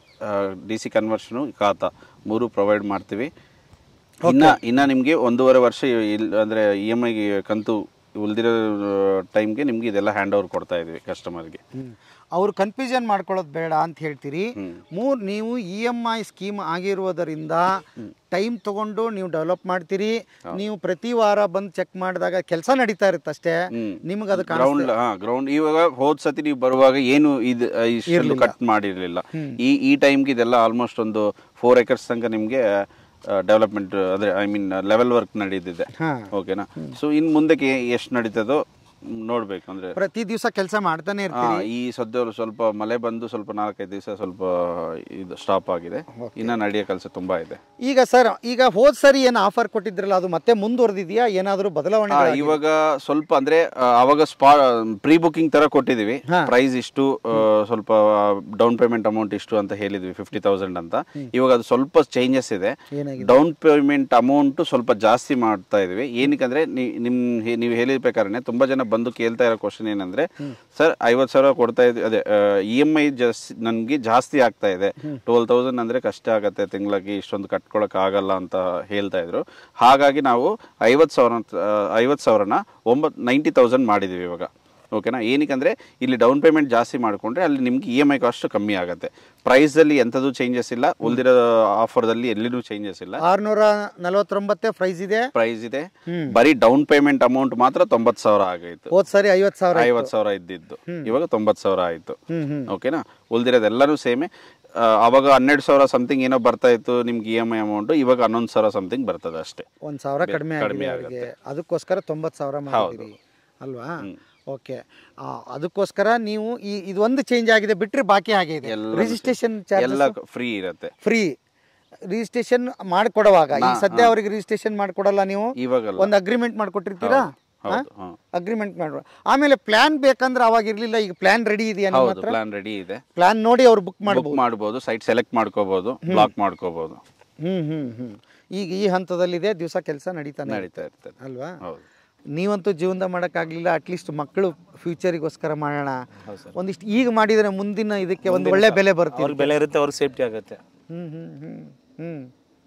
D C conversion khata ಮೂರು ಪ್ರೊವೈಡ್ ಮಾಡ್ತೀವಿ ಇನ್ನ ಇನ್ನ ನಿಮಗೆ ಒಂದೂವರೆ ವರ್ಷ ಇಲ್ ಅಂದರೆ ಇ ಎಮ್ ಐಗೆ ಕಂತು ಉಳಿದಿರೋ ಟೈಮ್ಗೆ ನಿಮ್ಗೆ ಇದೆಲ್ಲ ಹ್ಯಾಂಡ್ ಓವರ್ ಕೊಡ್ತಾ ಇದೀವಿ ಕಸ್ಟಮರ್ಗೆ ಅವ್ರು ಕನ್ಫ್ಯೂಷನ್ ಮಾಡ್ಕೊಳ್ಳೋದು ಬೇಡ ಅಂತ ಹೇಳ್ತೀರಿ ಮೂರು ನೀವು ಇ ಎಮ್ ಐ ಸ್ಕೀಮ್ ಆಗಿರುವುದರಿಂದ ಟೈಮ್ ತಗೊಂಡು ನೀವು ಡೆವಲಪ್ ಮಾಡ್ತೀರಿ ನೀವು ಪ್ರತಿ ವಾರ ಬಂದು ಚೆಕ್ ಮಾಡಿದಾಗ ಕೆಲಸ ನಡೀತಾ ಇರುತ್ತೆ ಅಷ್ಟೇ ನಿಮ್ಗೆ ಅದು ಗ್ರೌಂಡ್ ಹಾ ಗ್ರೌಂಡ್ ಇವಾಗ ಹೋದ್ ಸತಿ ನೀವು ಬರುವಾಗ ಏನು ಇದು ಇಷ್ಟೊಂದು ಕಟ್ ಮಾಡಿರ್ಲಿಲ್ಲ ಈ ಈ ಟೈಮ್ಗೆ ಇದೆಲ್ಲ ಆಲ್ಮೋಸ್ಟ್ ಒಂದು ಫೋರ್ ಏಕರ್ಸ್ ತನಕ ನಿಮಗೆ ಡೆವಲಪ್ಮೆಂಟ್ ಅಂದ್ರೆ ಐ ಮೀನ್ ಲೆವೆಲ್ ವರ್ಕ್ ನಡೀತಿದೆ ಹಾ. ಓಕೆನಾ ಸೊ ಇನ್ ಮುಂದಕ್ಕೆ ಎಷ್ಟು ನಡೀತದೋ ಮ್, ನೋಡ್ಬೇಕು ಅಂದ್ರೆ ಪ್ರತಿ ದಿವಸ ಕೆಲಸ ಮಾಡ್ತಾನೆ ಆ, ಇರ್ತೀರಿ ಈ ಸದ್ಯ ಸ್ವಲ್ಪ ಮಳೆ ಬಂದು ಸ್ವಲ್ಪ ನಾಲ್ಕೈದು ದಿವಸ ಸ್ವಲ್ಪ ಇದು ಸ್ಟಾಪ್ ಆಗಿದೆ ಇನ್ನ ನಡೆಯೋ ಕೆಲಸ ತುಂಬಾ ಇದೆ ಈಗ ಸರ್ ಈಗ ಹೋದ್ ಸರಿ ಏನು ಆಫರ್ ಕೊಟ್ಟಿದ್ರಲ್ಲ ಅದು ಮತ್ತೆ ಮುಂದುವರೆದಿದೆಯಾ ಏನಾದರೂ ಬದಲಾವಣೆ ಆ, ಇವಾಗ ಸ್ವಲ್ಪ ಅಂದ್ರೆ ಆ, ಅವಾಗ ಸ್ಪಾ ಪ್ರೀ ಬುಕಿಂಗ್ ತರ ಕೊಟ್ಟಿದೀವಿ ಪ್ರೈಸ್ ಇಷ್ಟು ಆ, ಸ್ವಲ್ಪ ಡೌನ್ ಪೇಮೆಂಟ್ ಅಮೌಂಟ್ ಇಷ್ಟು ಅಂತ ಹೇಳಿದ್ವಿ ಫಿಫ್ಟಿ ತೌಸಂಡ್ ಅಂತ ಇವಾಗ ಅದು ಸ್ವಲ್ಪ ಚೇಂಜಸ್ ಇದೆ ಡೌನ್ ಪೇಮೆಂಟ್ ಅಮೌಂಟ್ ಸ್ವಲ್ಪ ಜಾಸ್ತಿ ಮಾಡ್ತಾ ಇದೀವಿ ಏನಕ್ಕಂದ್ರೆ ನೀ- ನಿಮ್ ಹೇ- ನೀವು ಹೇಳಿದ ಪ್ರಕಾರನೇ ತುಂಬಾ ಜನ ಬಂದು ಕೇಳ್ತಾ ಇರೋ ಕ್ವಶನ್ ಏನಂದ್ರೆ ಸರ್ ಐವತ್ತು ಸಾವಿರ ಕೊಡ್ತಾ ಇದ್ವಿ ಅದೇ ಇ ಎಮ್ ಐ ಜಾಸ್ತಿ ನನಗೆ ಜಾಸ್ತಿ ಆಗ್ತಾ ಇದೆ ಟ್ವೆಲ್ ತೌಸಂಡ್ ಅಂದ್ರೆ ಕಷ್ಟ ಆಗತ್ತೆ ತಿಂಗಳಿಗೆ ಇಷ್ಟೊಂದು ಕಟ್ಕೊಳಕ್ ಆಗಲ್ಲ ಅಂತ ಹೇಳ್ತಾ ಇದ್ರು ಹಾಗಾಗಿ ನಾವು ಐವತ್ತು ಸಾವಿರ ಐವತ್ತು ಸಾವಿರನ ಒಂಬತ್ತು ನೈಂಟಿ ತೌಸಂಡ್ ಮಾಡಿದೀವಿ ಇವಾಗ ಓಕೆನಾ ಏನಕ್ಕಂದ್ರೆ ಇಲ್ಲಿ ಡೌನ್ ಪೇಮೆಂಟ್ ಜಾಸ್ತಿ ಮಾಡಿಕೊಂಡ್ರೆ ಅಲ್ಲಿ ನಿಮ್ಗೆ ಇ ಎಮ್ ಐ ಕಾಸ್ಟ್ ಕಮ್ಮಿ ಆಗುತ್ತೆ ಪ್ರೈಸಲ್ಲಿ ಎಂಥದ್ದು ಚೇಂಜಸ್ ಇಲ್ಲ ಉಳಿದಿರೋ ಆಫರ್ದಲ್ಲಿ ಎಲ್ಲಿನೂ ಚೇಂಜಸ್ ಇಲ್ಲ ಆರ್ನೂರ ನಲವತ್ತೊಂಬತ್ತೇ ಪ್ರೈಸ್ ಇದೆ ಪ್ರೈಸ್ ಇದೆ ಬರೀ ಡೌನ್ ಪೇಮೆಂಟ್ ಅಮೌಂಟ್ ಮಾತ್ರ ತೊಂಬತ್ತು ಸಾವಿರ ಆಗೈತು ಹೋದ್ ಸರಿ ಐವತ್ತು ಸಾವಿರ ಐವತ್ತು ಸಾವಿರ ಇದ್ದಿದ್ದು ಇವಾಗ ತೊಂಬತ್ತು ಸಾವಿರ ಆಯ್ತು ಓಕೆನಾ ಉಳಿದಿರೋದೆಲ್ಲನೂ ಸೇಮೆ ಅವಾಗ ಹನ್ನೆರಡು ಸಾವಿರ ಸಮಥಿಂಗ್ ಏನೋ ಬರ್ತಾ ಇತ್ತು ನಿಮ್ಗೆ ಇ ಎಮ್ ಐ ಅಮೌಂಟ್ ಇವಾಗ ಹನ್ನೊಂದು ಸಾವಿರ ಸಮಥಿಂಗ್ ಬರ್ತದೆ ಅಷ್ಟೇ ಒಂದು ಸಾವಿರ ಕಡಿಮೆ ಕಡಿಮೆ ಆಗಿದೆ ಅವ್ರಿಗೆ ಅದಕ್ಕೋಸ್ಕರ ತೊಂಬತ್ತು ಸಾವಿರ ಮಾಡಿದ್ದೀರಿ ಅಲ್ವಾ ಓಕೆ ಅದಕ್ಕೋಸ್ಕರ ನೀವು ಈ ಇದೊಂದು ಚೇಂಜ್ ಆಗಿದೆ ಬಿಟ್ಟರೆ ಬಾಕಿ ಹಾಗೆ ಇದೆ ರಿಜಿಸ್ಟ್ರೇಷನ್ ಚಾರ್ಜ್ ಎಲ್ಲ ಫ್ರೀ ಇರುತ್ತೆ ಫ್ರೀ ರಿಜಿಸ್ಟ್ರೇಷನ್ ಮಾಡಿಕೊಡುವಾಗ ಈಗ ಸದ್ಯ ಅವರಿಗೆ ರಿಜಿಸ್ಟ್ರೇಷನ್ ಮಾಡಿಕೊಡಲ್ಲ ನೀವು ಇವಾಗಲ್ಲ ಒಂದು ಅಗ್ರಿಮೆಂಟ್ ಮಾಡ್ಕೊಟ್ಟಿರ್ತೀರಾ ಹೌದು ಹಾ. ಅಗ್ರಿಮೆಂಟ್ ಮಾಡುವ ಆಮೇಲೆ ಪ್ಲಾನ್ ಬೇಕಂದ್ರೆ ಅವಾಗ ಇರ್ಲಿಲ್ಲ ಈಗ ಪ್ಲಾನ್ ರೆಡಿ ಇದೆಯಾ ನಿಮ್ಮ ಹೌದು ಹತ್ರ ಪ್ಲಾನ್ ರೆಡಿ ಇದೆ ಪ್ಲಾನ್ ನೋಡಿ ಅವ್ರು ಬುಕ್ ಬುಕ್ ಮಾಡ್ಬೋದು ಮಾಡ್ಬೋದು ಸೈಟ್ ಸೆಲೆಕ್ಟ್ ಮಾಡ್ಕೋಬಹುದು ಬ್ಲಾಕ್ ಮಾಡ್ಕೋಬಹುದು ಹ್ಮ್ ಹ್ಮ್ ಹ್ಮ್ ಈಗ ಈ ಹಂತದಲ್ಲಿದೆ ದಿವಸ ಕೆಲಸ ನಡೀತಾನೆ ನಡೀತಾ ಇರ್ತದೆ ಅಲ್ವಾ ಹೌದು ನೀವಂತೂ ಜೀವನದ ಮಾಡೋಕ್ಕಾಗಲಿಲ್ಲ ಅಟ್ಲೀಸ್ಟ್ ಮಕ್ಕಳು ಫ್ಯೂಚರಿಗೋಸ್ಕರ ಮಾಡೋಣ ಒಂದಿಷ್ಟು ಈಗ ಮಾಡಿದರೆ ಮುಂದಿನ ಇದಕ್ಕೆ ಒಂದು ಒಳ್ಳೆ ಬೆಲೆ ಬರ್ತೀವಿ ಅವ್ರಿಗೆ ಬೆಲೆ ಇರುತ್ತೆ ಅವ್ರಿಗೆ ಸೇಫ್ಟಿ ಆಗುತ್ತೆ ಹ್ಮ್ ಹ್ಮ್ ಹ್ಮ್ ಹ್ಮ್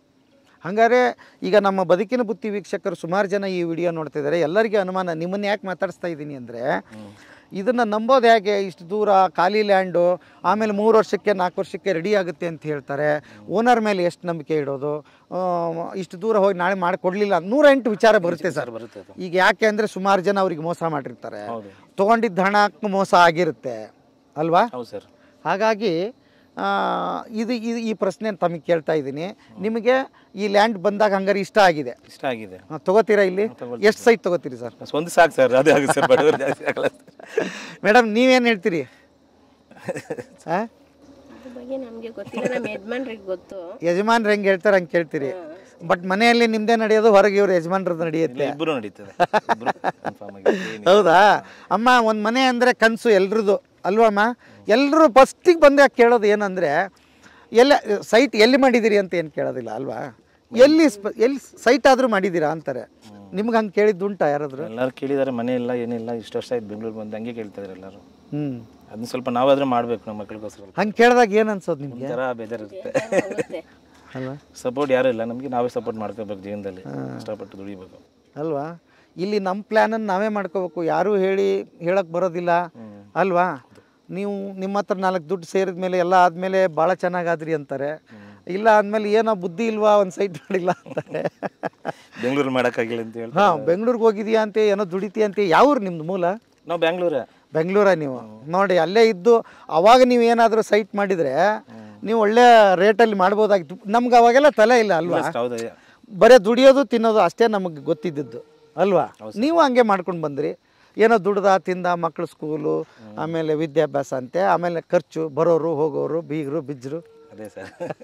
ಹಂಗಾರೆ ಈಗ ನಮ್ಮ ಬದುಕಿನ ಬುತ್ತಿ ವೀಕ್ಷಕರು ಸುಮಾರು ಜನ ಈ ವಿಡಿಯೋ ನೋಡ್ತಿದ್ದಾರೆ ಎಲ್ಲರಿಗೂ ಅನುಮಾನ ನಿಮ್ಮನ್ನ ಯಾಕೆ ಮಾತಾಡಿಸ್ತಾ ಇದ್ದೀನಿ ಅಂದರೆ ಇದನ್ನು ನಂಬೋದು ಹೇಗೆ ಇಷ್ಟು ದೂರ ಖಾಲಿ ಲ್ಯಾಂಡು ಆಮೇಲೆ ಮೂರು ವರ್ಷಕ್ಕೆ ನಾಲ್ಕು ವರ್ಷಕ್ಕೆ ರೆಡಿ ಆಗುತ್ತೆ ಅಂತ ಹೇಳ್ತಾರೆ ಓನರ್ ಮೇಲೆ ಎಷ್ಟು ನಂಬಿಕೆ ಇಡೋದು ಆ, ಇಷ್ಟು ದೂರ ಹೋಗಿ ನಾಳೆ ಮಾಡಿಕೊಡ್ಲಿಲ್ಲ ನೂರ ಎಂಟು ವಿಚಾರ ಬರುತ್ತೆ ಸರ್ ಬರುತ್ತೆ ಅದು ಈಗ ಯಾಕೆ ಅಂದರೆ ಸುಮಾರು ಜನ ಅವ್ರಿಗೆ ಮೋಸ ಮಾಡಿರ್ತಾರೆ ಹೌದು ತೊಗೊಂಡಿದ್ದ ಹಣಕ್ಕೂ ಮೋಸ ಆಗಿರುತ್ತೆ ಅಲ್ವಾ ಹೌದು ಸರ್ ಹಾಗಾಗಿ ಆ, ಇದು ಇದು ಈ ಪ್ರಶ್ನೆ ತಮಗೆ ಕೇಳ್ತಾ ಇದ್ದೀನಿ ನಿಮಗೆ ಈ ಲ್ಯಾಂಡ್ ಬಂದಾಗ ಹಂಗಾರೆ ಇಷ್ಟ ಆಗಿದೆ ಇಷ್ಟ ಆಗಿದೆ ಆ, ತಗೋತೀರಾ ಇಲ್ಲಿ ಎಷ್ಟು ಸೈಟ್ ತಗೋತೀರಿ ಸರ್ ಒಂದು ಸಾಕು ಸರ್ ಅದೇ ಆಗುತ್ತೆ ಸರ್ ಬಡವರು ಜಾಸ್ತಿ ಆಗಲ್ಲ ಮೇಡಮ್ ನೀವೇನು ಹೇಳ್ತೀರಿ ಆ? ಅದ್ರ ಬಗ್ಗೆ ನಮಗೆ ಗೊತ್ತಿಲ್ಲ ನಮ್ಮ ಯಜಮಾನ್ರಿಗೆ ಗೊತ್ತು ಯಜಮಾನ್ರು ಹೆಂಗೆ ಹೇಳ್ತಾರೆ ಹಂಗೆ ಕೇಳ್ತೀರಿ ಬಟ್ ಮನೆಯಲ್ಲಿ ನಿಮ್ಮದೇ ನಡೆಯೋದು ಹೊರಗೆ ಇವ್ರು ಯಜಮಾನ್ರದ್ದು ನಡೆಯುತ್ತೆ ಇಬ್ಬರು ನಡೀತದೆ ಇಬ್ರು confirm ಆಗಿ ಏನಿಲ್ಲ. ಹೌದಾ ಅಮ್ಮ ಒಂದು ಮನೆ ಅಂದರೆ ಕನಸು ಎಲ್ರದ್ದು ಅಲ್ವಮ್ಮ ಎಲ್ಲರೂ ಫಸ್ಟಿಗೆ ಬಂದು ಕೇಳೋದು ಏನಂದರೆ ಎಲ್ಲ ಸೈಟ್ ಎಲ್ಲಿ ಮಾಡಿದ್ದೀರಿ ಅಂತ ಏನು ಕೇಳೋದಿಲ್ಲ ಅಲ್ವಾ ಎಲ್ಲಿ ಸ್ಪ- ಎಲ್ಲಿ ಸೈಟ್ ಆದರೂ ಮಾಡಿದ್ದೀರಾ ಅಂತಾರೆ ನಿಮ್ಗೆ ಹಂಗೆ ಕೇಳಿದ್ದು ಉಂಟಾ ಯಾರಾದರೂ ಎಲ್ಲರೂ ಕೇಳಿದ್ದಾರೆ ಮನೆ ಇಲ್ಲ ಏನಿಲ್ಲ ಇಷ್ಟು ವರ್ಷ ಆಯ್ತು ಬೆಂಗಳೂರು ಬಂದು ಹಂಗೆ ಕೇಳ್ತಾ ಇದ್ದಾರೆ ಎಲ್ಲರೂ ಹ್ಞೂ ಅದನ್ನ ಸ್ವಲ್ಪ ನಾವಾದ್ರೂ ಮಾಡ್ಬೇಕು ನಮ್ಮ ಮಕ್ಳಿಗೋಸ್ಕರ ಹಂಗೆ ಕೇಳಿದಾಗ ಏನು ಅನ್ಸೋದು ನಿಮಗೆ ಒಂಥರ ಬೇಜಾರಿರುತ್ತೆ ಹೋಗುತ್ತೆ ಅಲ್ವಾ ಸಪೋರ್ಟ್ ಯಾರು ಇಲ್ಲ ನಮಗೆ ನಾವೇ ಸಪೋರ್ಟ್ ಮಾಡ್ಕೋಬೇಕು ಜೀವನದಲ್ಲಿ ಕಷ್ಟಪಟ್ಟು ದುಡಿಬೇಕು ಅಲ್ವಾ ಇಲ್ಲಿ ನಮ್ಮ ಪ್ಲ್ಯಾನನ್ನು ನಾವೇ ಮಾಡ್ಕೋಬೇಕು ಯಾರೂ ಹೇಳಿ ಹೇಳಕ್ಕೆ ಬರೋದಿಲ್ಲ ಅಲ್ವಾ ನೀವು ನಿಮ್ಮ ಹತ್ರ ನಾಲ್ಕು ದುಡ್ಡು ಸೇರಿದ ಮೇಲೆ ಎಲ್ಲ ಆದಮೇಲೆ ಭಾಳ ಚೆನ್ನಾಗಾದ್ರಿ ಅಂತಾರೆ ಇಲ್ಲ ಆದಮೇಲೆ ಏನೋ ಬುದ್ಧಿ ಇಲ್ವಾ ಒಂದು ಸೈಟ್ ಮಾಡಿಲ್ಲ ಅಂತಾರೆ ಬೆಂಗಳೂರು ಮಾಡೋಕ್ಕಾಗಿಲ್ಲ ಅಂತ ಹೇಳಿ ಹಾಂ ಬೆಂಗ್ಳೂರಿಗೆ ಹೋಗಿದೀಯಾ ಅಂತ ಏನೋ ದುಡಿತೀಯ ಅಂತ ಯಾವ್ರು ನಿಮ್ದು ಮೂಲ ನಾವು ಬೆಂಗಳೂರೇ ಬೆಂಗಳೂರ ನೀವು ನೋಡಿ ಅಲ್ಲೇ ಇದ್ದು ಅವಾಗ ನೀವು ಏನಾದರೂ ಸೈಟ್ ಮಾಡಿದರೆ ನೀವು ಒಳ್ಳೆ ರೇಟಲ್ಲಿ ಮಾಡ್ಬೋದಾಗಿತ್ತು ನಮ್ಗೆ ಅವಾಗೆಲ್ಲ ತಲೆ ಇಲ್ಲ ಅಲ್ವಾ ಹೌದು ಬರೀ ದುಡಿಯೋದು ತಿನ್ನೋದು ಅಷ್ಟೇ ನಮಗೆ ಗೊತ್ತಿದ್ದದ್ದು ಅಲ್ವಾ ನೀವು ಹಂಗೆ ಮಾಡ್ಕೊಂಡು ಬಂದ್ರಿ ಏನೋ ದುಡ್ದ ತಿಂದ ಮಕ್ಕಳು ಸ್ಕೂಲು ಆಮೇಲೆ ವಿದ್ಯಾಭ್ಯಾಸ ಅಂತೆ ಆಮೇಲೆ ಖರ್ಚು ಬರೋರು ಹೋಗೋರು ಬೀಗರು ಬಿಜ್ಜರು ಅದೇ ಸರ್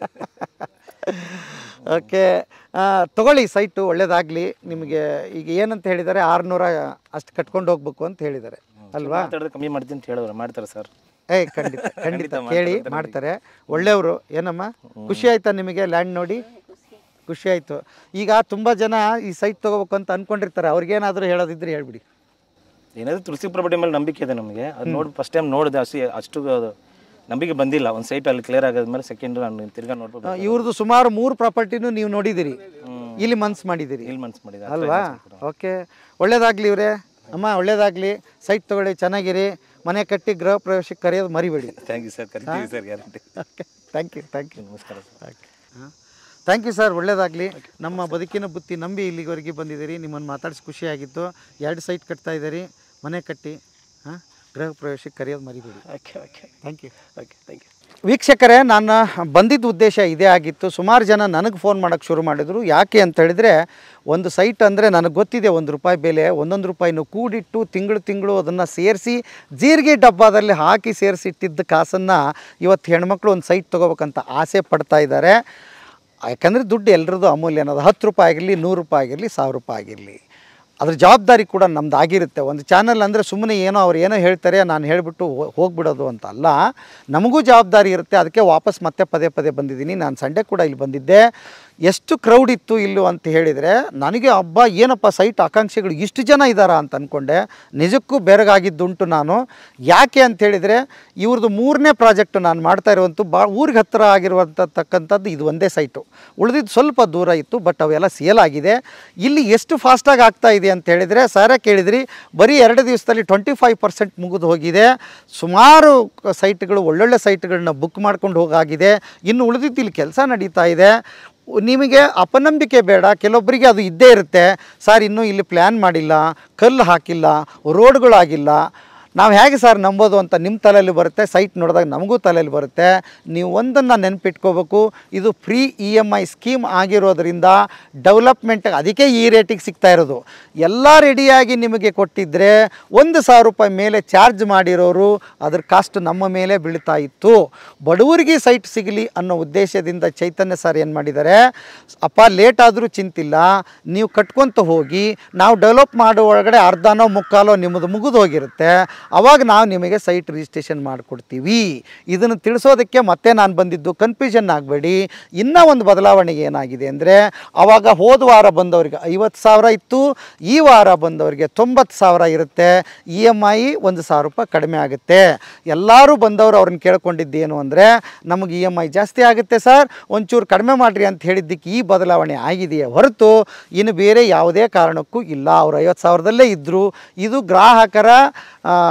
ಓಕೆ ತಗೊಳ್ಳಿ ಸೈಟು ಒಳ್ಳೇದಾಗಲಿ ನಿಮಗೆ ಈಗ ಏನಂತ ಹೇಳಿದ್ದಾರೆ ಆರುನೂರ ಅಷ್ಟು ಕಟ್ಕೊಂಡು ಹೋಗ್ಬೇಕು ಅಂತ ಹೇಳಿದ್ದಾರೆ ಅಲ್ವಾ ಮಾತಾಡಿದ್ರೆ ಕಮ್ಮಿ ಮಾಡ್ತೀನಿ ಅಂತ ಹೇಳಿದ್ರು ಮಾಡ್ತಾರೆ ಸರ್ ಏ ಖಂಡಿತ ಖಂಡಿತ ಕೇಳಿ ಮಾಡ್ತಾರೆ ಒಳ್ಳೆಯವರು ಏನಮ್ಮ ಖುಷಿ ಆಯ್ತಾ ನಿಮಗೆ ಲ್ಯಾಂಡ್ ನೋಡಿ ಖುಷಿ ಆಯಿತು ಈಗ ತುಂಬ ಜನ ಈ ಸೈಟ್ ತೊಗೋಬೇಕು ಅಂತ ಅಂದ್ಕೊಂಡಿರ್ತಾರೆ ಅವ್ರಿಗೇನಾದರೂ ಹೇಳೋದಿದ್ರೆ ಹೇಳ್ಬಿಡಿ ಏನಾದರೂ ತುಳಸಿ ಪ್ರಾಪರ್ಟಿ ಮೇಲೆ ನಂಬಿಕೆ ಇದೆ ನಮಗೆ ಅದು ನೋಡಿ ಫಸ್ಟ್ ಟೈಮ್ ನೋಡಿದೆ ಅಷ್ಟು ಅಷ್ಟು ಅದು ನಂಬಿಕೆ ಬಂದಿಲ್ಲ ಒಂದು ಸೈಟ್ ಅಲ್ಲಿ ಕ್ಲಿಯರ್ ಆಗಾದ್ಮೇಲೆ ಸೆಕೆಂಡ್ ನಾನು ತಿರ್ಗಾ ನೋಡ್ಬೇಕು ಇವ್ರದ್ದು ಸುಮಾರು ಮೂರು ಪ್ರಾಪರ್ಟಿನೂ ನೀವು ನೋಡಿದ್ದೀರಿ ಇಲ್ಲಿ ಮನ್ಸು ಮಾಡಿದ್ದೀರಿ ಇಲ್ಲಿ ಮನ್ಸು ಮಾಡಿದೆ ಅಲ್ವಾ ಓಕೆ ಒಳ್ಳೇದಾಗಲಿ ಇವರೇ ಅಮ್ಮ ಒಳ್ಳೇದಾಗಲಿ ಸೈಟ್ ತೊಗೊಳ್ಳಿ ಚೆನ್ನಾಗಿರಿ ಮನೆ ಕಟ್ಟಿ ಗೃಹ ಪ್ರವೇಶಕ್ಕೆ ಕರೆಯೋದು ಮರಿಬೇಡಿ ಥ್ಯಾಂಕ್ ಯು ಸರ್ ಕರಿತೀವಿ sir guarantee okay thank you thank you ನಮಸ್ಕಾರ ಸರ್ ಥ್ಯಾಂಕ್ ಯು ಸರ್ ಒಳ್ಳೇದಾಗಲಿ ನಮ್ಮ ಬದುಕಿನ ಬುತ್ತಿ ನಂಬಿ ಇಲ್ಲಿವರೆಗೆ ಬಂದಿದ್ದೀರಿ ನಿಮ್ಮನ್ನು ಮಾತಾಡಿಸಿ ಖುಷಿಯಾಗಿತ್ತು ಎರಡು ಸೈಟ್ ಕಟ್ತಾ ಇದ್ದೀರಿ ಮನೆ ಕಟ್ಟಿ ಹಾಂ ಗೃಹ ಪ್ರವೇಶಕ್ಕೆ ಕರೆಯೋದು ಮರಿಬೇಡಿ okay okay thank you okay thank you ವೀಕ್ಷಕರೇ ನಾನು ಬಂದಿದ್ದ ಉದ್ದೇಶ ಇದೇ ಆಗಿತ್ತು ಸುಮಾರು ಜನ ನನಗೆ ಫೋನ್ ಮಾಡೋಕ್ಕೆ ಶುರು ಮಾಡಿದ್ರು ಯಾಕೆ ಅಂತ ಹೇಳಿದರೆ ಒಂದು ಸೈಟ್ ಅಂದರೆ ನನಗೆ ಗೊತ್ತಿದೆ ಒಂದು ರೂಪಾಯಿ ಬೆಲೆ ಒಂದೊಂದು ರೂಪಾಯಿನೂ ಕೂಡಿಟ್ಟು ತಿಂಗಳು ತಿಂಗಳು ಅದನ್ನು ಸೇರಿಸಿ ಜೀರಿಗೆ ಡಬ್ಬದಲ್ಲಿ ಹಾಕಿ ಸೇರಿಸಿಟ್ಟಿದ್ದ ಕಾಸನ್ನು ಇವತ್ತು ಹೆಣ್ಮಕ್ಳು ಒಂದು ಸೈಟ್ ತೊಗೋಬೇಕಂತ ಆಸೆ ಪಡ್ತಾ ಇದ್ದಾರೆ ಯಾಕಂದರೆ ದುಡ್ಡು ಎಲ್ರದ್ದು ಅಮೂಲ್ಯ ಅನ್ನೋದು ಹತ್ತು ರೂಪಾಯಿ ಆಗಿರಲಿ ನೂರು ರೂಪಾಯಿ ಆಗಿರಲಿ ಸಾವಿರ ರೂಪಾಯಿ ಆಗಿರಲಿ ಅದ್ರ ಜವಾಬ್ದಾರಿ ಕೂಡ ನಮ್ದು ಆಗಿರುತ್ತೆ ಒಂದು ಚಾನಲ್ ಅಂದರೆ ಸುಮ್ಮನೆ ಏನೋ ಅವ್ರು ಏನೋ ಹೇಳ್ತಾರೆ ನಾನು ಹೇಳಿಬಿಟ್ಟು ಹೋಗ್ಬಿಡೋದು ಅಂತ ಅಲ್ಲ ನಮಗೂ ಜವಾಬ್ದಾರಿ ಇರುತ್ತೆ ಅದಕ್ಕೆ ವಾಪಸ್ ಮತ್ತೆ ಪದೇ ಪದೇ ಬಂದಿದ್ದೀನಿ ನಾನು ಸಂಡೇ ಕೂಡ ಇಲ್ಲಿ ಬಂದಿದ್ದೆ ಎಷ್ಟು ಕ್ರೌಡ್ ಇತ್ತು ಇಲ್ಲು ಅಂತ ಹೇಳಿದರೆ ನನಗೆ ಹಬ್ಬ ಏನಪ್ಪ ಸೈಟ್ ಆಕಾಂಕ್ಷಿಗಳು ಇಷ್ಟು ಜನ ಇದ್ದಾರಾ ಅಂತ ಅಂದ್ಕೊಂಡೆ ನಿಜಕ್ಕೂ ಬೆರಗಾಗಿದ್ದುಂಟು ನಾನು ಯಾಕೆ ಅಂತ ಹೇಳಿದರೆ ಇವ್ರದ್ದು ಮೂರನೇ ಪ್ರಾಜೆಕ್ಟ್ ನಾನು ಮಾಡ್ತಾ ಇರುವಂಥ ಬಾ ಊರಿಗೆ ಹತ್ತಿರ ಆಗಿರುವಂಥ ತಕ್ಕಂಥದ್ದು ಇದು ಒಂದೇ ಸೈಟು ಉಳಿದಿದ್ದು ಸ್ವಲ್ಪ ದೂರ ಇತ್ತು ಬಟ್ ಅವೆಲ್ಲ ಸೇಲ್ ಆಗಿದೆ ಇಲ್ಲಿ ಎಷ್ಟು ಫಾಸ್ಟಾಗಿ ಆಗ್ತಾ ಇದೆ ಅಂತ ಹೇಳಿದರೆ ಸಾರೇ ಕೇಳಿದ್ರಿ ಬರೀ ಎರಡು ದಿವಸದಲ್ಲಿ ಟ್ವೆಂಟಿ ಫೈವ್ ಪರ್ಸೆಂಟ್ ಮುಗಿದು ಹೋಗಿದೆ ಸುಮಾರು ಕ- ಸೈಟ್ಗಳು ಒಳ್ಳೊಳ್ಳೆ ಸೈಟ್ಗಳನ್ನ ಬುಕ್ ಮಾಡ್ಕೊಂಡು ಹೋಗಾಗಿದೆ ಇನ್ನು ಉಳಿದಿದ್ದು ಇಲ್ಲಿ ಕೆಲಸ ನಡೀತಾ ಇದೆ ನಿಮಗೆ ಅಪನಂಬಿಕೆ ಬೇಡ ಕೆಲವೊಬ್ಬರಿಗೆ ಅದು ಇದ್ದೇ ಇರುತ್ತೆ ಸರ್ ಇನ್ನೂ ಇಲ್ಲಿ ಪ್ಲ್ಯಾನ್ ಮಾಡಿಲ್ಲ ಕಲ್ಲು ಹಾಕಿಲ್ಲ ರೋಡ್ಗಳಾಗಿಲ್ಲ ನಾವು ಹೇಗೆ ಸರ್ ನಂಬೋದು ಅಂತ ನಿಮ್ಮ ತಲೆಯಲ್ಲಿ ಬರುತ್ತೆ ಸೈಟ್ ನೋಡಿದಾಗ ನಮಗೂ ತಲೆಯಲ್ಲಿ ಬರುತ್ತೆ ನೀವು ಒಂದನ್ನು ನೆನಪಿಟ್ಕೋಬೇಕು ಇದು free E M I scheme ಆಗಿರೋದ್ರಿಂದ ಡೆವಲಪ್ಮೆಂಟ್ ಅದಕ್ಕೆ ಈ ರೇಟಿಗೆ ಸಿಗ್ತಾ ಇರೋದು ಎಲ್ಲ ರೆಡಿಯಾಗಿ ನಿಮಗೆ ಕೊಟ್ಟಿದ್ದರೆ ಒಂದು ಸಾವಿರ ರೂಪಾಯಿ ಮೇಲೆ ಚಾರ್ಜ್ ಮಾಡಿರೋರು ಅದ್ರ ಕಾಸ್ಟ್ ನಮ್ಮ ಮೇಲೆ ಬೀಳ್ತಾ ಇತ್ತು ಬಡವರಿಗೆ ಸೈಟ್ ಸಿಗಲಿ ಅನ್ನೋ ಉದ್ದೇಶದಿಂದ ಚೈತನ್ಯ ಸರ್ ಏನು ಮಾಡಿದ್ದಾರೆ ಅಪ್ಪ ಲೇಟ್ ಆದರೂ ಚಿಂತಿಲ್ಲ ನೀವು ಕಟ್ಕೊತ ಹೋಗಿ ನಾವು ಡೆವಲಪ್ ಮಾಡೋ ಒಳಗಡೆ ಅರ್ಧನೋ ಮುಕ್ಕಾಲೋ ನಿಮ್ಮದು ಮುಗಿದು ಹೋಗಿರುತ್ತೆ ಅವಾಗ ನಾವು ನಿಮಗೆ ಸೈಟ್ ರಿಜಿಸ್ಟ್ರೇಷನ್ ಮಾಡಿಕೊಡ್ತೀವಿ ಇದನ್ನು ತಿಳಿಸೋದಕ್ಕೆ ಮತ್ತೆ ನಾನು ಬಂದಿದ್ದು ಕನ್ಫ್ಯೂಷನ್ ಆಗಬೇಡಿ ಇನ್ನೂ ಒಂದು ಬದಲಾವಣೆ ಏನಾಗಿದೆ ಅಂದರೆ ಆವಾಗ ಹೋದ ವಾರ ಬಂದವರಿಗೆ ಐವತ್ತು ಸಾವಿರ ಇತ್ತು ಈ ವಾರ ಬಂದವರಿಗೆ ತೊಂಬತ್ತು ಸಾವಿರ ಇರುತ್ತೆ ಇ ಎಮ್ ಐ ಒಂದು ಸಾವಿರ ರೂಪಾಯಿ ಕಡಿಮೆ ಆಗುತ್ತೆ ಎಲ್ಲರೂ ಬಂದವರು ಅವ್ರನ್ನ ಕೇಳ್ಕೊಂಡಿದ್ದೇನು ಅಂದರೆ ನಮಗೆ ಇ ಎಮ್ ಐ ಜಾಸ್ತಿ ಆಗುತ್ತೆ ಸರ್ ಒಂಚೂರು ಕಡಿಮೆ ಮಾಡಿರಿ ಅಂತ ಹೇಳಿದ್ದಕ್ಕೆ ಈ ಬದಲಾವಣೆ ಆಗಿದೆಯೇ ಹೊರತು ಇನ್ನು ಬೇರೆ ಯಾವುದೇ ಕಾರಣಕ್ಕೂ ಇಲ್ಲ ಅವ್ರು ಐವತ್ತು ಸಾವಿರದಲ್ಲೇ ಇದ್ದರು ಇದು ಗ್ರಾಹಕರ ಆ,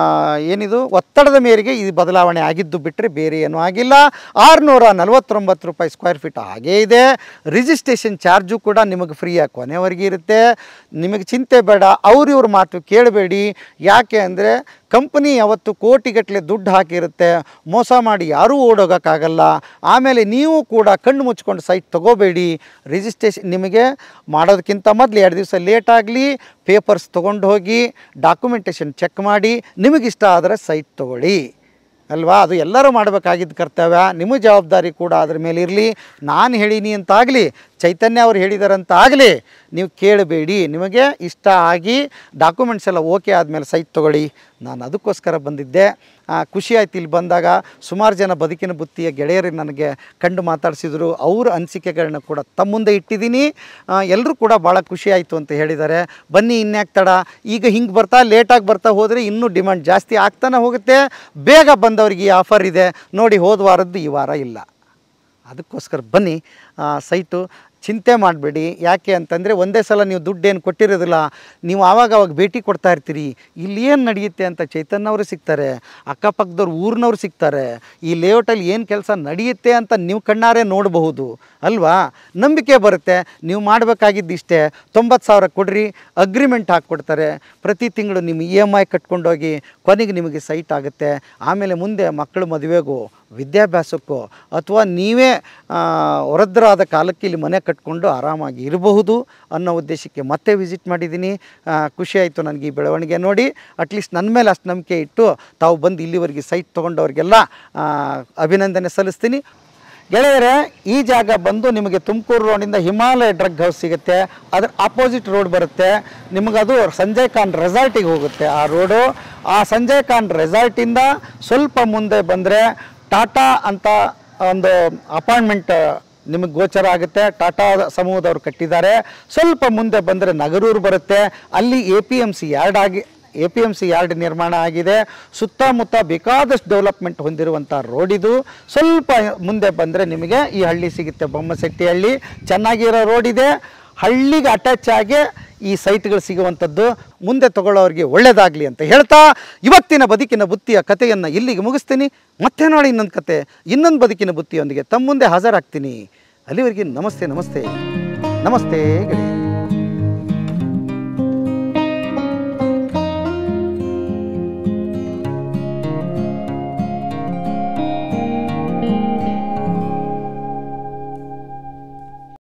ಏನಿದು ಒತ್ತಡದ ಮೇರೆಗೆ ಇದು ಬದಲಾವಣೆ ಆಗಿದ್ದು ಬಿಟ್ಟರೆ ಬೇರೆ ಏನೂ ಆಗಿಲ್ಲ ಆರುನೂರ ನಲವತ್ತೊಂಬತ್ತು ರೂಪಾಯಿ ಸ್ಕ್ವೇರ್ ಫೀಟ್ ಹಾಗೇ ಇದೆ ರಿಜಿಸ್ಟ್ರೇಷನ್ ಚಾರ್ಜು ಕೂಡ ನಿಮಗೆ ಫ್ರೀಯಾಗಿ ಕೊನೆವರೆಗೆ ಇರುತ್ತೆ ನಿಮಗೆ ಚಿಂತೆ ಬೇಡ ಅವ್ರ ಇವ್ರ ಮಾತು ಕೇಳಬೇಡಿ ಯಾಕೆ ಅಂದರೆ ಕಂಪನಿ ಯಾವತ್ತು ಕೋಟಿಗಟ್ಟಲೆ ದುಡ್ಡು ಹಾಕಿರುತ್ತೆ ಮೋಸ ಮಾಡಿ ಯಾರೂ ಓಡೋಗೋಕ್ಕಾಗಲ್ಲ ಆಮೇಲೆ ನೀವು ಕೂಡ ಕಣ್ಣು ಮುಚ್ಕೊಂಡು ಸೈಟ್ ತೊಗೋಬೇಡಿ ರಿಜಿಸ್ಟ್ರೇಷನ್ ನಿಮಗೆ ಮಾಡೋದಕ್ಕಿಂತ ಮೊದಲು ಎರಡು ದಿವಸ ಲೇಟ್ ಆಗಲಿ ಪೇಪರ್ಸ್ ತೊಗೊಂಡು ಹೋಗಿ ಡಾಕ್ಯುಮೆಂಟೇಷನ್ ಚೆಕ್ ಮಾಡಿ ನಿಮಗಿಷ್ಟ ಆದರೆ ಸೈಟ್ ತೊಗೊಳ್ಳಿ ಅಲ್ವಾ ಅದು ಎಲ್ಲರೂ ಮಾಡಬೇಕಾಗಿದ್ದ ಕರ್ತವ್ಯ ನಿಮ್ಮ ಜವಾಬ್ದಾರಿ ಕೂಡ ಅದ್ರ ಮೇಲೆ ಇರಲಿ ನಾನು ಹೇಳೀನಿ ಅಂತಾಗಲಿ ಚೈತನ್ಯ ಅವ್ರು ಹೇಳಿದಾರಂತ ಆಗಲಿ ನೀವು ಕೇಳಬೇಡಿ ನಿಮಗೆ ಇಷ್ಟ ಆಗಿ ಡಾಕ್ಯುಮೆಂಟ್ಸ್ ಎಲ್ಲ ಓಕೆ ಆದಮೇಲೆ ಸೈಟ್ ತೊಗೊಳ್ಳಿ ನಾನು ಅದಕ್ಕೋಸ್ಕರ ಬಂದಿದ್ದೆ ಆ, ಖುಷಿ ಆಯ್ತು ಇಲ್ಲಿ ಬಂದಾಗ ಸುಮಾರು ಜನ ಬದುಕಿನ ಬುತ್ತಿಯ ಗೆಳೆಯರು ನನಗೆ ಕಂಡು ಮಾತಾಡಿಸಿದ್ರು ಅವ್ರ ಅನಿಸಿಕೆಗಳನ್ನ ಕೂಡ ತಮ್ಮ ಮುಂದೆ ಇಟ್ಟಿದ್ದೀನಿ ಎಲ್ಲರೂ ಕೂಡ ಭಾಳ ಖುಷಿ ಆಯಿತು ಅಂತ ಹೇಳಿದ್ದಾರೆ ಬನ್ನಿ ಇನ್ಯಾಕೆ ತಡ ಈಗ ಹಿಂಗೆ ಬರ್ತಾ ಲೇಟಾಗಿ ಬರ್ತಾ ಹೋದರೆ ಇನ್ನೂ ಡಿಮ್ಯಾಂಡ್ ಜಾಸ್ತಿ ಆಗ್ತಾನೆ ಹೋಗುತ್ತೆ ಬೇಗ ಬಂದವರಿಗೆ ಈ ಆಫರ್ ಇದೆ ನೋಡಿ ಹೋದ ವಾರದ್ದು ಈ ವಾರ ಇಲ್ಲ ಅದಕ್ಕೋಸ್ಕರ ಬನ್ನಿ ಆ, ಸೈಟು ಚಿಂತೆ ಮಾಡಬೇಡಿ ಯಾಕೆ ಅಂತಂದರೆ ಒಂದೇ ಸಲ ನೀವು ದುಡ್ಡೇನು ಕೊಟ್ಟಿರೋದಿಲ್ಲ ನೀವು ಆವಾಗ ಅವಾಗ ಭೇಟಿ ಕೊಡ್ತಾ ಇರ್ತೀರಿ ಇಲ್ಲಿ ಏನು ನಡೆಯುತ್ತೆ ಅಂತ ಚೈತನ್ಯವರು ಸಿಗ್ತಾರೆ ಅಕ್ಕಪಕ್ಕದವ್ರು ಊರಿನವ್ರು ಸಿಗ್ತಾರೆ ಈ ಲೇಔಟಲ್ಲಿ ಏನು ಕೆಲಸ ನಡೆಯುತ್ತೆ ಅಂತ ನೀವು ಕಣ್ಣಾರೆ ನೋಡಬಹುದು ಅಲ್ವಾ ನಂಬಿಕೆ ಬರುತ್ತೆ ನೀವು ಮಾಡಬೇಕಾಗಿದ್ದು ಇಷ್ಟೇ ತೊಂಬತ್ತು ಸಾವಿರ ಕೊಡ್ರಿ ಅಗ್ರಿಮೆಂಟ್ ಹಾಕ್ಕೊಡ್ತಾರೆ ಪ್ರತಿ ತಿಂಗಳು ನಿಮ್ಮ ಇ ಎಮ್ ಐ ಕಟ್ಕೊಂಡೋಗಿ ಕೊನೆಗೆ ನಿಮಗೆ ಸೈಟ್ ಆಗುತ್ತೆ ಆಮೇಲೆ ಮುಂದೆ ಮಕ್ಕಳು ಮದುವೆಗೂ ವಿದ್ಯಾಭ್ಯಾಸಕ್ಕೋ ಅಥವಾ ನೀವೇ ಆ, ವೃದ್ಧರಾದ ಕಾಲಕ್ಕೆ ಇಲ್ಲಿ ಮನೆ ಕಟ್ಕೊಂಡು ಆರಾಮಾಗಿ ಇರಬಹುದು ಅನ್ನೋ ಉದ್ದೇಶಕ್ಕೆ ಮತ್ತೆ ವಿಸಿಟ್ ಮಾಡಿದ್ದೀನಿ ಆ, ಖುಷಿ ಆಯಿತು ನನಗೆ ಈ ಬೆಳವಣಿಗೆ ನೋಡಿ ಅಟ್ಲೀಸ್ಟ್ ನನ್ನ ಮೇಲೆ ಅಷ್ಟು ನಂಬಿಕೆ ಇಟ್ಟು ತಾವು ಬಂದು ಇಲ್ಲಿವರೆಗೆ ಸೈಟ್ ತೊಗೊಂಡವ್ರಿಗೆಲ್ಲ ಆ, ಅಭಿನಂದನೆ ಸಲ್ಲಿಸ್ತೀನಿ ಗೆಳೆಯರೆ ಈ ಜಾಗ ಬಂದು ನಿಮಗೆ ತುಮಕೂರು ರೋಡಿಂದ ಹಿಮಾಲಯ ಡ್ರಗ್ ಹೌಸ್ ಸಿಗುತ್ತೆ ಅದ್ರ ಅಪೋಸಿಟ್ ರೋಡ್ ಬರುತ್ತೆ ನಿಮಗದು ಸಂಜಯ್ ಖಾನ್ ರೆಸಾರ್ಟಿಗೆ ಹೋಗುತ್ತೆ ಆ ರೋಡು ಆ ಸಂಜಯ್ ಖಾನ್ ರೆಸಾರ್ಟಿಂದ ಸ್ವಲ್ಪ ಮುಂದೆ ಬಂದರೆ ಟಾಟಾ ಅಂತ ಒಂದು ಅಪಾರ್ಟ್ಮೆಂಟ್ ನಿಮಗೆ ಗೋಚರ ಆಗುತ್ತೆ ಟಾಟಾ ಸಮೂಹದವ್ರು ಕಟ್ಟಿದ್ದಾರೆ ಸ್ವಲ್ಪ ಮುಂದೆ ಬಂದರೆ ನಗರೂರು ಬರುತ್ತೆ ಅಲ್ಲಿ A P M C yard ಆಗಿ A P M C yard ನಿರ್ಮಾಣ ಆಗಿದೆ ಸುತ್ತಮುತ್ತ ಬೇಕಾದಷ್ಟು ಡೆವಲಪ್ಮೆಂಟ್ ಹೊಂದಿರುವಂಥ ರೋಡ್ ಇದು ಸ್ವಲ್ಪ ಮುಂದೆ ಬಂದರೆ ನಿಮಗೆ ಈ ಹಳ್ಳಿ ಸಿಗುತ್ತೆ ಬೊಮ್ಮಸೆಟ್ಟಿ ಹಳ್ಳಿ ಚೆನ್ನಾಗಿರೋ ರೋಡ್ ಇದೆ ಹಳ್ಳಿಗೆ ಅಟ್ಯಾಚ್ ಆಗಿ ಈ ಸೈಟ್ಗಳು ಸಿಗುವಂಥದ್ದು ಮುಂದೆ ತಗೊಳ್ಳೋರಿಗೆ ಒಳ್ಳೆಯದಾಗಲಿ ಅಂತ ಹೇಳ್ತಾ ಇವತ್ತಿನ ಬದುಕಿನ ಬುತ್ತಿಯ ಕಥೆಯನ್ನು ಇಲ್ಲಿಗೆ ಮುಗಿಸ್ತೀನಿ ಮತ್ತೆ ನಾಳೆ ಇನ್ನೊಂದು ಕತೆ ಇನ್ನೊಂದು ಬದುಕಿನ ಬುತ್ತಿಯೊಂದಿಗೆ ತಮ್ಮ ಮುಂದೆ ಹಾಜರಾಗ್ತೀನಿ ಅಲ್ಲಿವರೆಗೆ ನಮಸ್ತೆ ನಮಸ್ತೆ ನಮಸ್ತೆ ಗೆಳೆಯ